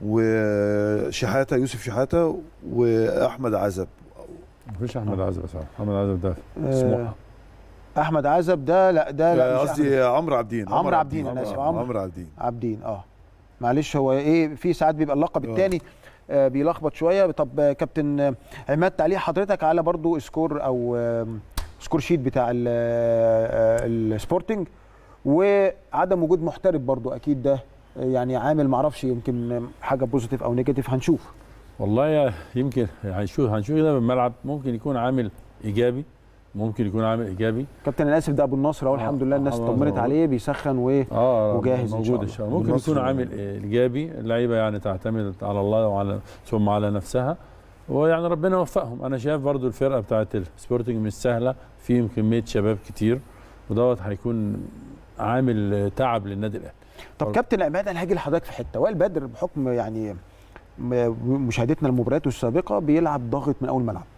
وشحاته يوسف شحاته واحمد عزب مفيش احمد عزب صح احمد عزب ده آه سموحه احمد عزب ده لا ده لا آه، مش قصدي عمرو عبدين عمرو عبدين، أنا آه، آسف، عمرو. عمرو عبدين عابدين اه معلش هو ايه في ساعات بيبقى اللقب آه. الثاني آه بيلخبط شويه طب آه، كابتن آه، عماد تعليق حضرتك على برضو سكور او آه، سكور شيت بتاع ال- آه، السبورتنج وعدم وجود محترف برضو اكيد ده آه، يعني عامل معرفش يمكن حاجه بوزيتيف او نيجاتيف هنشوف والله يا- يمكن هنشوف هنشوف كده بالملعب ممكن يكون عامل ايجابي ممكن يكون عامل ايجابي كابتن انا اسف ده ابو النصر اهو آه، الحمد لله الناس آه، اطمنت آه. عليه بيسخن و اه وجاهز إن شاء موجود الله. ان شاء الله ممكن والنصر يكون عامل ايجابي اللعيبه يعني تعتمد على الله وعلى ثم على نفسها ويعني ربنا يوفقهم انا شايف برضو الفرقه بتاعت السبورتنج مش سهله فيهم كميه شباب كتير ودوت هيكون عامل تعب للنادي الاهلي طب طب- كابتن عماد انا هاجي لحضرتك في حته وائل بدر بحكم يعني م- مشاهدتنا لمبارياته السابقه بيلعب ضاغط من اول ملعب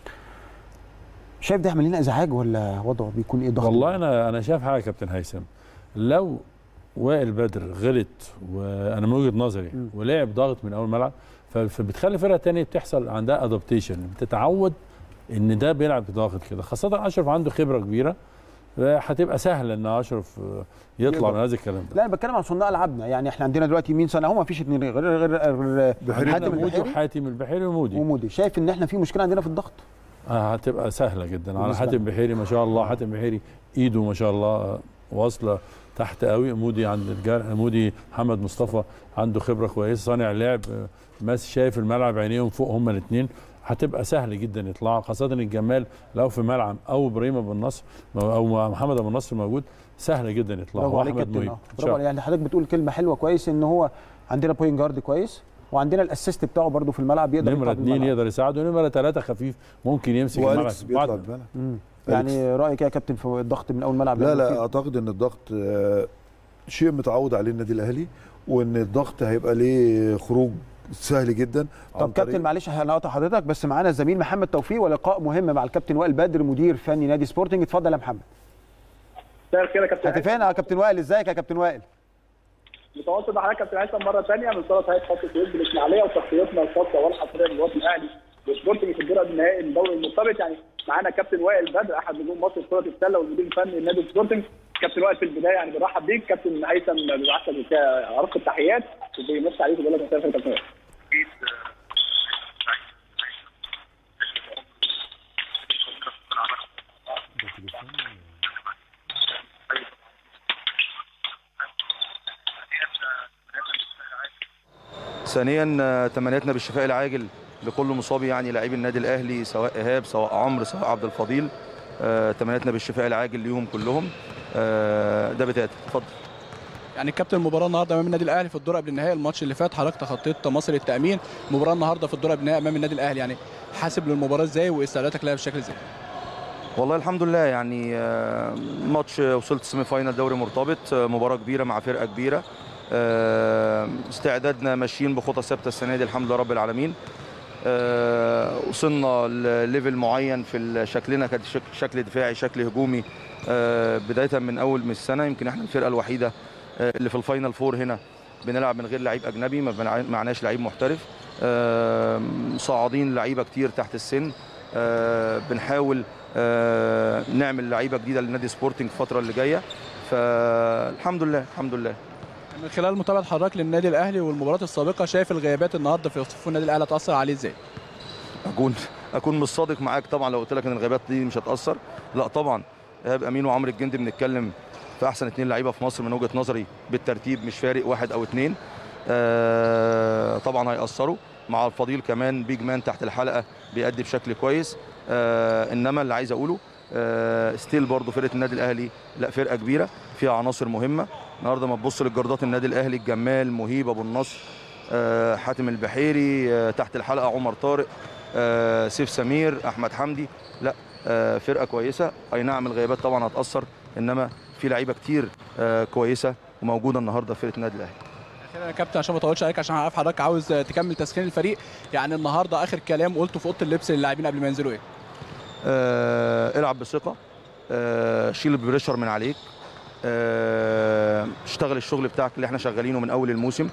شايف ده يعمل لنا ازعاج ولا وضعه بيكون ايه ضغط والله انا انا شايف حاجه يا كابتن هيثم لو وائل بدر غلط وانا من وجهه نظري مم. ولعب ضاغط من اول ملعب ف- فبتخلي فرقه تانية بتحصل عندها ادابتيشن بتتعود ان ده بيلعب ضاغط كده خاصه اشرف عنده خبره كبيره هتبقى سهله ان اشرف يطلع يقدر. من هذا الكلام ده لا انا بتكلم عن صناع العابنا يعني احنا عندنا دلوقتي مين صنع هو ما فيش اتنين غير غير غير بحيري حاتم مودي البحيري وحاتم البحيري ومودي ومودي شايف ان احنا في مشكله عندنا في الضغط آه، هتبقى سهله جدا على بالنسبة حاتم بحيري ما شاء الله حاتم بحيري ايده ما شاء الله آه، واصله تحت قوي مودي عند الجر... مودي محمد مصطفى عنده خبره كويسه صانع لعب آه، ماس شايف الملعب عينيهم فوق هما الاثنين هتبقى سهل جدا يطلعوا خاصه الجمال لو في ملعب او ابراهيم ابو النصر او محمد ابو النصر موجود سهل جدا يطلعوا برافو عليك وأحمد كابتن مهيب. اه إن شاء برافو عليك. يعني حضرتك بتقول كلمه حلوه كويس ان هو عندنا بوينت جارد كويس وعندنا الاسيست بتاعه برده في الملعب يقدر نمره يطلع اثنين بالملعب. يقدر يساعده ونمره ثلاثه خفيف ممكن يمسك الملعب واليكس بيطلع بعد- بالملعب مم. يعني رايك إيه يا كابتن في الضغط من اول ملعب لا يعني لا في- اعتقد ان الضغط آه، شيء متعود عليه النادي الاهلي وان الضغط هيبقى ليه خروج سهل جدا عن طب كابتن طريق- معلش هنقطع حضرتك بس معانا الزميل محمد توفيق ولقاء مهم مع الكابتن وائل بدر مدير فني نادي سبورتنج اتفضل يا محمد مساء الخير يا كابتن هتفقنا يا كابتن وائل ازيك يا كابتن وائل متواصل مع حضرتك كابتن هيثم مره ثانيه من صاله هيئه خط السويس بالاسماعيليه وتغطيتنا الخاصه والحصريه للوطن الاهلي والسبورتنج في الدور قبل النهائي الدوري المرتبط يعني معانا كابتن وائل بدر احد نجوم مصر في كره السله والمدير الفني لنادي السبورتنج كابتن وائل في البدايه يعني بنرحب بيك كابتن هيثم بيبعت لك ارق التحيات وبيمسي عليك وبيقول لك مساء الخير يا كابتن وائل ثانيا آه، تمنياتنا بالشفاء العاجل لكل مصاب يعني لاعبي النادي الاهلي سواء ايهاب سواء عمرو سواء عبد الفضيل آه، تمنياتنا بالشفاء العاجل ليهم كلهم آه، ده بدايه اتفضل يعني كابتن المباراه النهارده امام النادي الاهلي في الدور قبل النهائي الماتش اللي فات حضرتك تخطيت مصر التامين المباراه النهارده في الدور قبل النهائي امام النادي الاهلي يعني حاسب للمباراه ازاي واستعداداتك لها بشكل ازاي والله الحمد لله يعني آه، ماتش وصلت سيمي فاينال دوري مرتبط آه، مباراه كبيره مع فرقه كبيره آه، استعدادنا ماشيين بخطى ثابته السنه دي الحمد لله رب العالمين آه، وصلنا لليفل معين في شكلنا كان شك- شكل دفاعي شكل هجومي آه، بدايه من اول من السنه يمكن احنا الفرقه الوحيده آه، اللي في الفاينل فور هنا بنلعب من غير لعيب اجنبي ما بنع- معناش لعيب محترف آه، صاعدين لعيبه كتير تحت السن آه، بنحاول آه، نعمل لعيبه جديده للنادي سبورتنج الفتره اللي جايه فالحمد لله الحمد لله من خلال متابعه حضرتك للنادي الاهلي والمباريات السابقه شايف الغيابات النهارده في صفوف النادي الاهلي هتاثر عليه ازاي اكون اكون مش صادق معاك طبعا لو قلت لك ان الغيابات دي مش هتاثر لا طبعا ايهاب امين وعمرو الجندي بنتكلم في احسن اثنين لعيبه في مصر من وجهه نظري بالترتيب مش فارق واحد او اثنين آه طبعا هيأثروا مع الفضيل كمان بيج مان تحت الحلقه بيأدي بشكل كويس آه انما اللي عايز اقوله آه ستيل برضه فرقه النادي الاهلي لا فرقه كبيره فيها عناصر مهمه النهارده ما تبص للجردات النادي الاهلي الجمال مهيب ابو النصر آه حاتم البحيري آه تحت الحلقه عمر طارق آه سيف سمير احمد حمدي لا آه فرقه كويسه اي نعم الغيابات طبعا هتاثر انما في لعيبه كتير آه كويسه وموجوده النهارده في فرقه النادي الاهلي اخيرا يا كابتن عشان ما اطولش عليك عشان عارف حضرتك عاوز تكمل تسخين الفريق يعني النهارده اخر كلام قلته في اوضه اللبس للاعبين قبل ما ينزلوا ايه آه العب بثقه آه شيل البريشر من عليك آه اشتغل الشغل بتاعك اللي احنا شغالينه من اول الموسم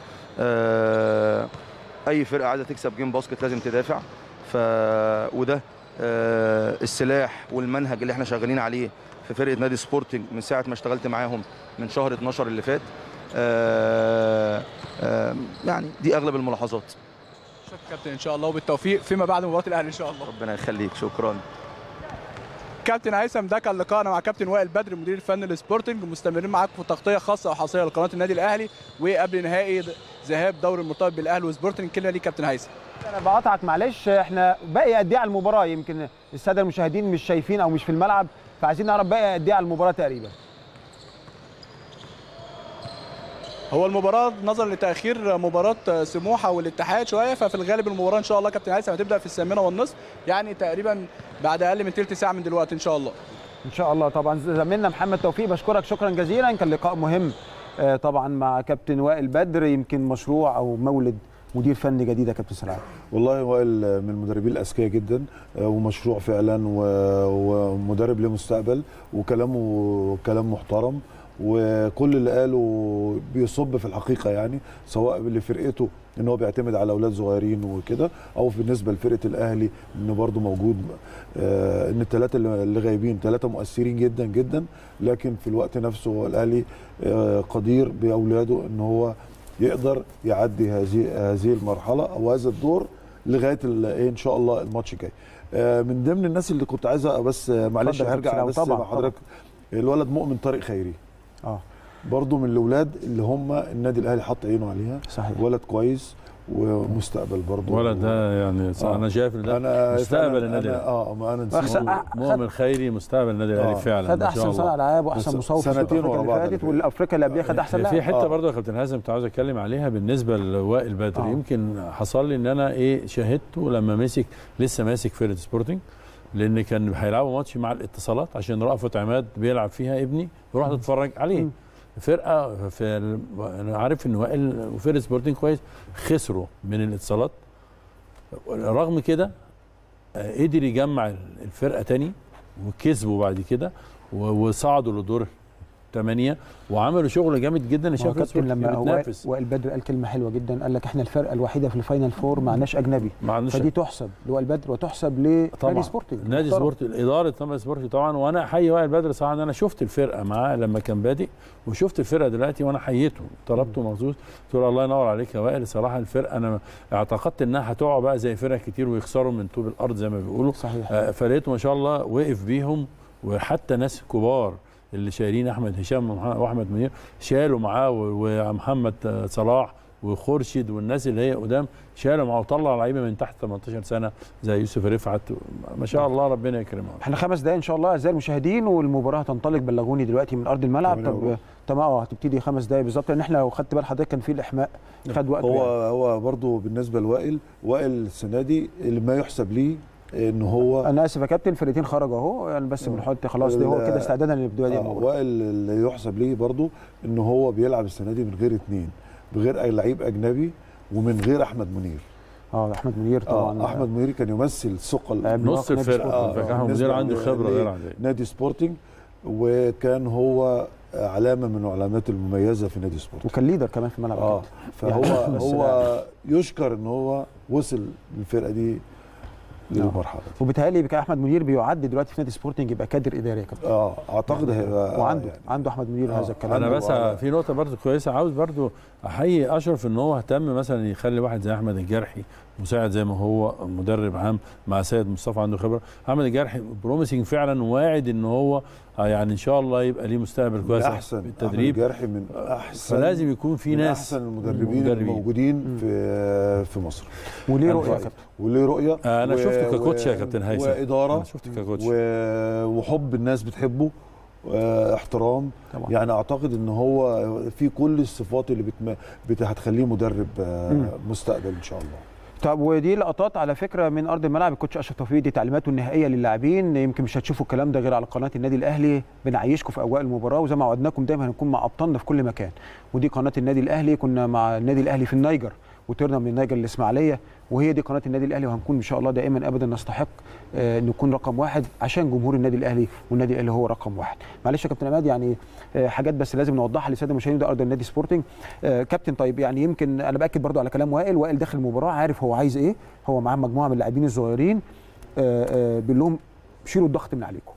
آه اي فرقه عايزه تكسب جيم باسكت لازم تدافع ف وده آه السلاح والمنهج اللي احنا شغالين عليه في فرقه نادي سبورتنج من ساعه ما اشتغلت معاهم من شهر 12 اللي فات آه آه يعني دي اغلب الملاحظات شكرا كابتن ان شاء الله وبالتوفيق فيما بعد مباراه الاهلي ان شاء الله ربنا يخليك شكرا كابتن هيثم ده كان لقائنا مع كابتن وائل بدر مدير الفني للسبورتنج مستمرين معاكم في تغطيه خاصه وحصريه لقناه النادي الاهلي وقبل نهائي ذهاب دوري المرتبط بالاهلي وسبورتنج كلمه ليك كابتن هيثم انا بقاطعك معلش احنا باقي قد ايه على المباراه يمكن الساده المشاهدين مش شايفين او مش في الملعب فعايزين نعرف باقي قد ايه على المباراه تقريبا هو المباراه نظرا لتاخير مباراه سموحه والاتحاد شويه ففي الغالب المباراه ان شاء الله كابتن هيثم هتبدا في الثامنه والنصف يعني تقريبا بعد اقل من ثلث ساعه من دلوقتي ان شاء الله ان شاء الله طبعا زميلنا محمد توفيق بشكرك شكرا جزيلا كان لقاء مهم آه، طبعا مع كابتن وائل بدر يمكن مشروع او مولد مدير فني جديد يا كابتن سلام والله وائل من المدربين الاذكياء جدا آه، ومشروع فعلا و- ومدرب له مستقبل وكلامه كلام محترم وكل اللي قاله بيصب في الحقيقه يعني سواء لفرقته ان هو بيعتمد على اولاد صغيرين وكده او بالنسبه لفرقه الاهلي انه برضه موجود آه، ان الثلاثه اللي اللي غايبين ثلاثه مؤثرين جدا جدا لكن في الوقت نفسه هو الاهلي آه، قدير باولاده ان هو يقدر يعدي هذه هذه المرحله او هذا الدور لغايه ال- إيه ان شاء الله الماتش الجاي آه، من ضمن الناس اللي كنت عايزه بس آه، معلش اتفضل يا هرجع كابتن بس طبعاً، مع حضرتك الولد مؤمن طارق خيري اه برضه من الاولاد اللي هم النادي الاهلي حط عينه عليها صحيح ولد كويس ومستقبل برضه ولا ده يعني آه. انا شايف ان ده انا مستقبل فعلاً النادي أنا- الأهلي. اه ما انا أحسن- نسيت أ- مؤمن خيري مستقبل النادي الاهلي آه. فعلا خد ما شاء احسن الله. صانع العاب واحسن بس مصوف في سنتين الأفريقيا ورا اللي بعض فاتت على فكرة. والافريقيا اللي قبلها خد احسن في لاعب حته آه. برضه يا كابتن حازم كنت عاوز اتكلم عليها بالنسبه لوائل بدر آه. يمكن حصل لي ان انا ايه شاهدته لما مسك لسه ماسك فرقه سبورتنج لان كان هيلعبوا ماتش مع الاتصالات عشان رأفت عماد بيلعب فيها ابني ورحت اتفرج عليه مم. فرقه في ال... انا عارف ان وائل وفرقه سبورتنج كويس خسروا من الاتصالات رغم كده آه، قدر يجمع الفرقه تاني وكسبوا بعد كده و- وصعدوا لدور ثمانية وعملوا شغل جامد جدا ما هو شايف كابتن لما هو بتنافس وائل بدر قال كلمه حلوه جدا قال لك احنا الفرقه الوحيده في الفاينل فور معناش اجنبي ما عندوش فدي تحسب لوائل بدر وتحسب لنادي طبعا سبورتنج نادي محترم. سبورت اداره نادي سبورت طبعا وانا احيي وائل بدر صراحه ان انا شفت الفرقه معاه لما كان بادئ وشفت الفرقه دلوقتي وانا حييته طلبته مخصوص قلت له الله ينور عليك يا وائل صراحه الفرقه انا اعتقدت انها هتقع بقى زي فرق كتير ويخسروا من طوب الارض زي ما بيقولوا صحيح آه، فلقيته ما شاء الله وقف بيهم وحتى ناس كبار اللي شايلين احمد هشام ومح- واحمد منير شالوا معاه و- ومحمد آه، صلاح وخورشيد والناس اللي هي قدام شالوا معاه وطلع لعيبه من تحت 18 سنه زي يوسف رفعت ما شاء الله ربنا يكرمهم احنا خمس دقايق ان شاء الله اعزائي المشاهدين والمباراه هتنطلق بلغوني دلوقتي من ارض الملعب تمام طب أهو. تمام اه هتبتدي خمس دقايق بالظبط لان احنا لو خدت بال حضرتك كان في الاحماء خد وقت هو يعني. هو برضه بالنسبه لوائل وائل السنه دي اللي ما يحسب ليه ان هو انا اسف يا كابتن الفرقتين خرجوا اهو يعني بس بنحط خلاص دي هو ال- كده استعدادا للبدايه دي آه، المباراه وائل اللي يحسب ليه برضه ان هو بيلعب السنه دي من غير اتنين بغير اي لعيب اجنبي ومن غير احمد منير اه احمد منير طبعا آه احمد منير كان يمثل ثقل لاعب نص نادي الفرقه سبورتنج. آه. فكان بالنسبة مدير عنده ل- خبره ل- غير عاديه نادي سبورتنج وكان هو علامه من العلامات المميزه في نادي سبورتنج وكان ليدر كمان في الملعب يا اه كابتن. فهو يعني بس هو يشكر ان هو وصل الفرقه دي للمرحله دي وبيتهيألي بقى احمد منير بيعد دلوقتي في نادي سبورتنج يبقى كادر اداري يا كابتن اه اعتقد هيبقى وعنده يعني عنده احمد منير آه. هذا الكلام انا عنده بس وعلى- في نقطه برضو كويسه عاوز برضو احيي اشرف ان هو اهتم مثلا يخلي واحد زي احمد الجرحي مساعد زي ما هو مدرب عام مع سيد مصطفى عنده خبره احمد الجرحي بروميسنج فعلا واعد ان هو آه يعني ان شاء الله يبقى ليه مستقبل كويس من احسن في التدريب جرحي من احسن فلازم يكون في من ناس احسن المدربين مدربين. الموجودين في في مصر وليه أنا رؤيه يا رأيي. كابتن وليه رؤيه آه، انا و- شفته ككوتش يا و- كابتن هيثم واداره انا شفته ككوتش و- وحب الناس بتحبه آه، احترام طبعا يعني اعتقد ان هو في كل الصفات اللي بتم... بت... هتخليه مدرب آه، مم. مستقبل ان شاء الله طب ودي لقطات على فكره من ارض الملعب الكوتش اشرف توفيق دي تعليماته النهائيه للاعبين يمكن مش هتشوفوا الكلام ده غير على قناه النادي الاهلي بنعيشكم في اجواء المباراه وزي ما وعدناكم دايما هنكون مع ابطالنا في كل مكان ودي قناه النادي الاهلي كنا مع النادي الاهلي في النيجر وطرنا من النيجر للاسماعيليه وهي دي قناه النادي الاهلي وهنكون ان شاء الله دائما ابدا نستحق آه، نكون رقم واحد عشان جمهور النادي الاهلي والنادي الاهلي هو رقم واحد معلش يا كابتن عماد يعني آه، حاجات بس لازم نوضحها للساده المشاهدين ده ارض النادي سبورتنج آه، كابتن طيب يعني يمكن انا باكد برضو على كلام وائل وائل داخل المباراه عارف هو عايز ايه هو معاه مجموعه من اللاعبين الصغيرين آه، آه، بيقول لهم شيلوا الضغط من عليكم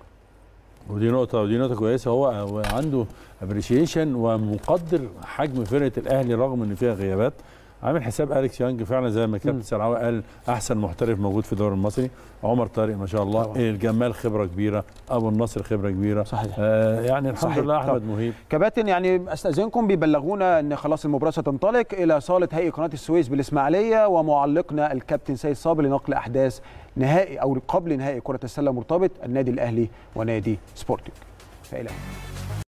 ودي نقطة ودي نقطة كويسة هو هو عنده ابريشيشن ومقدر حجم فرقة الأهلي رغم إن فيها غيابات عامل حساب أليكس يانج فعلا زي ما كابتن سرعاوي قال أحسن محترف موجود في الدوري المصري عمر طارق ما شاء الله طبعا. الجمال خبرة كبيرة أبو النصر خبرة كبيرة صحيح آه يعني الحمد صحيح. لله أحمد طب. مهيب كباتن يعني استاذنكم بيبلغونا ان خلاص المباراه ستنطلق الى صاله هيئه قناه السويس بالاسماعيليه ومعلقنا الكابتن سيد صابر لنقل احداث نهائي او قبل نهائي كره السله مرتبط النادي الاهلي ونادي سبورتنج فإلى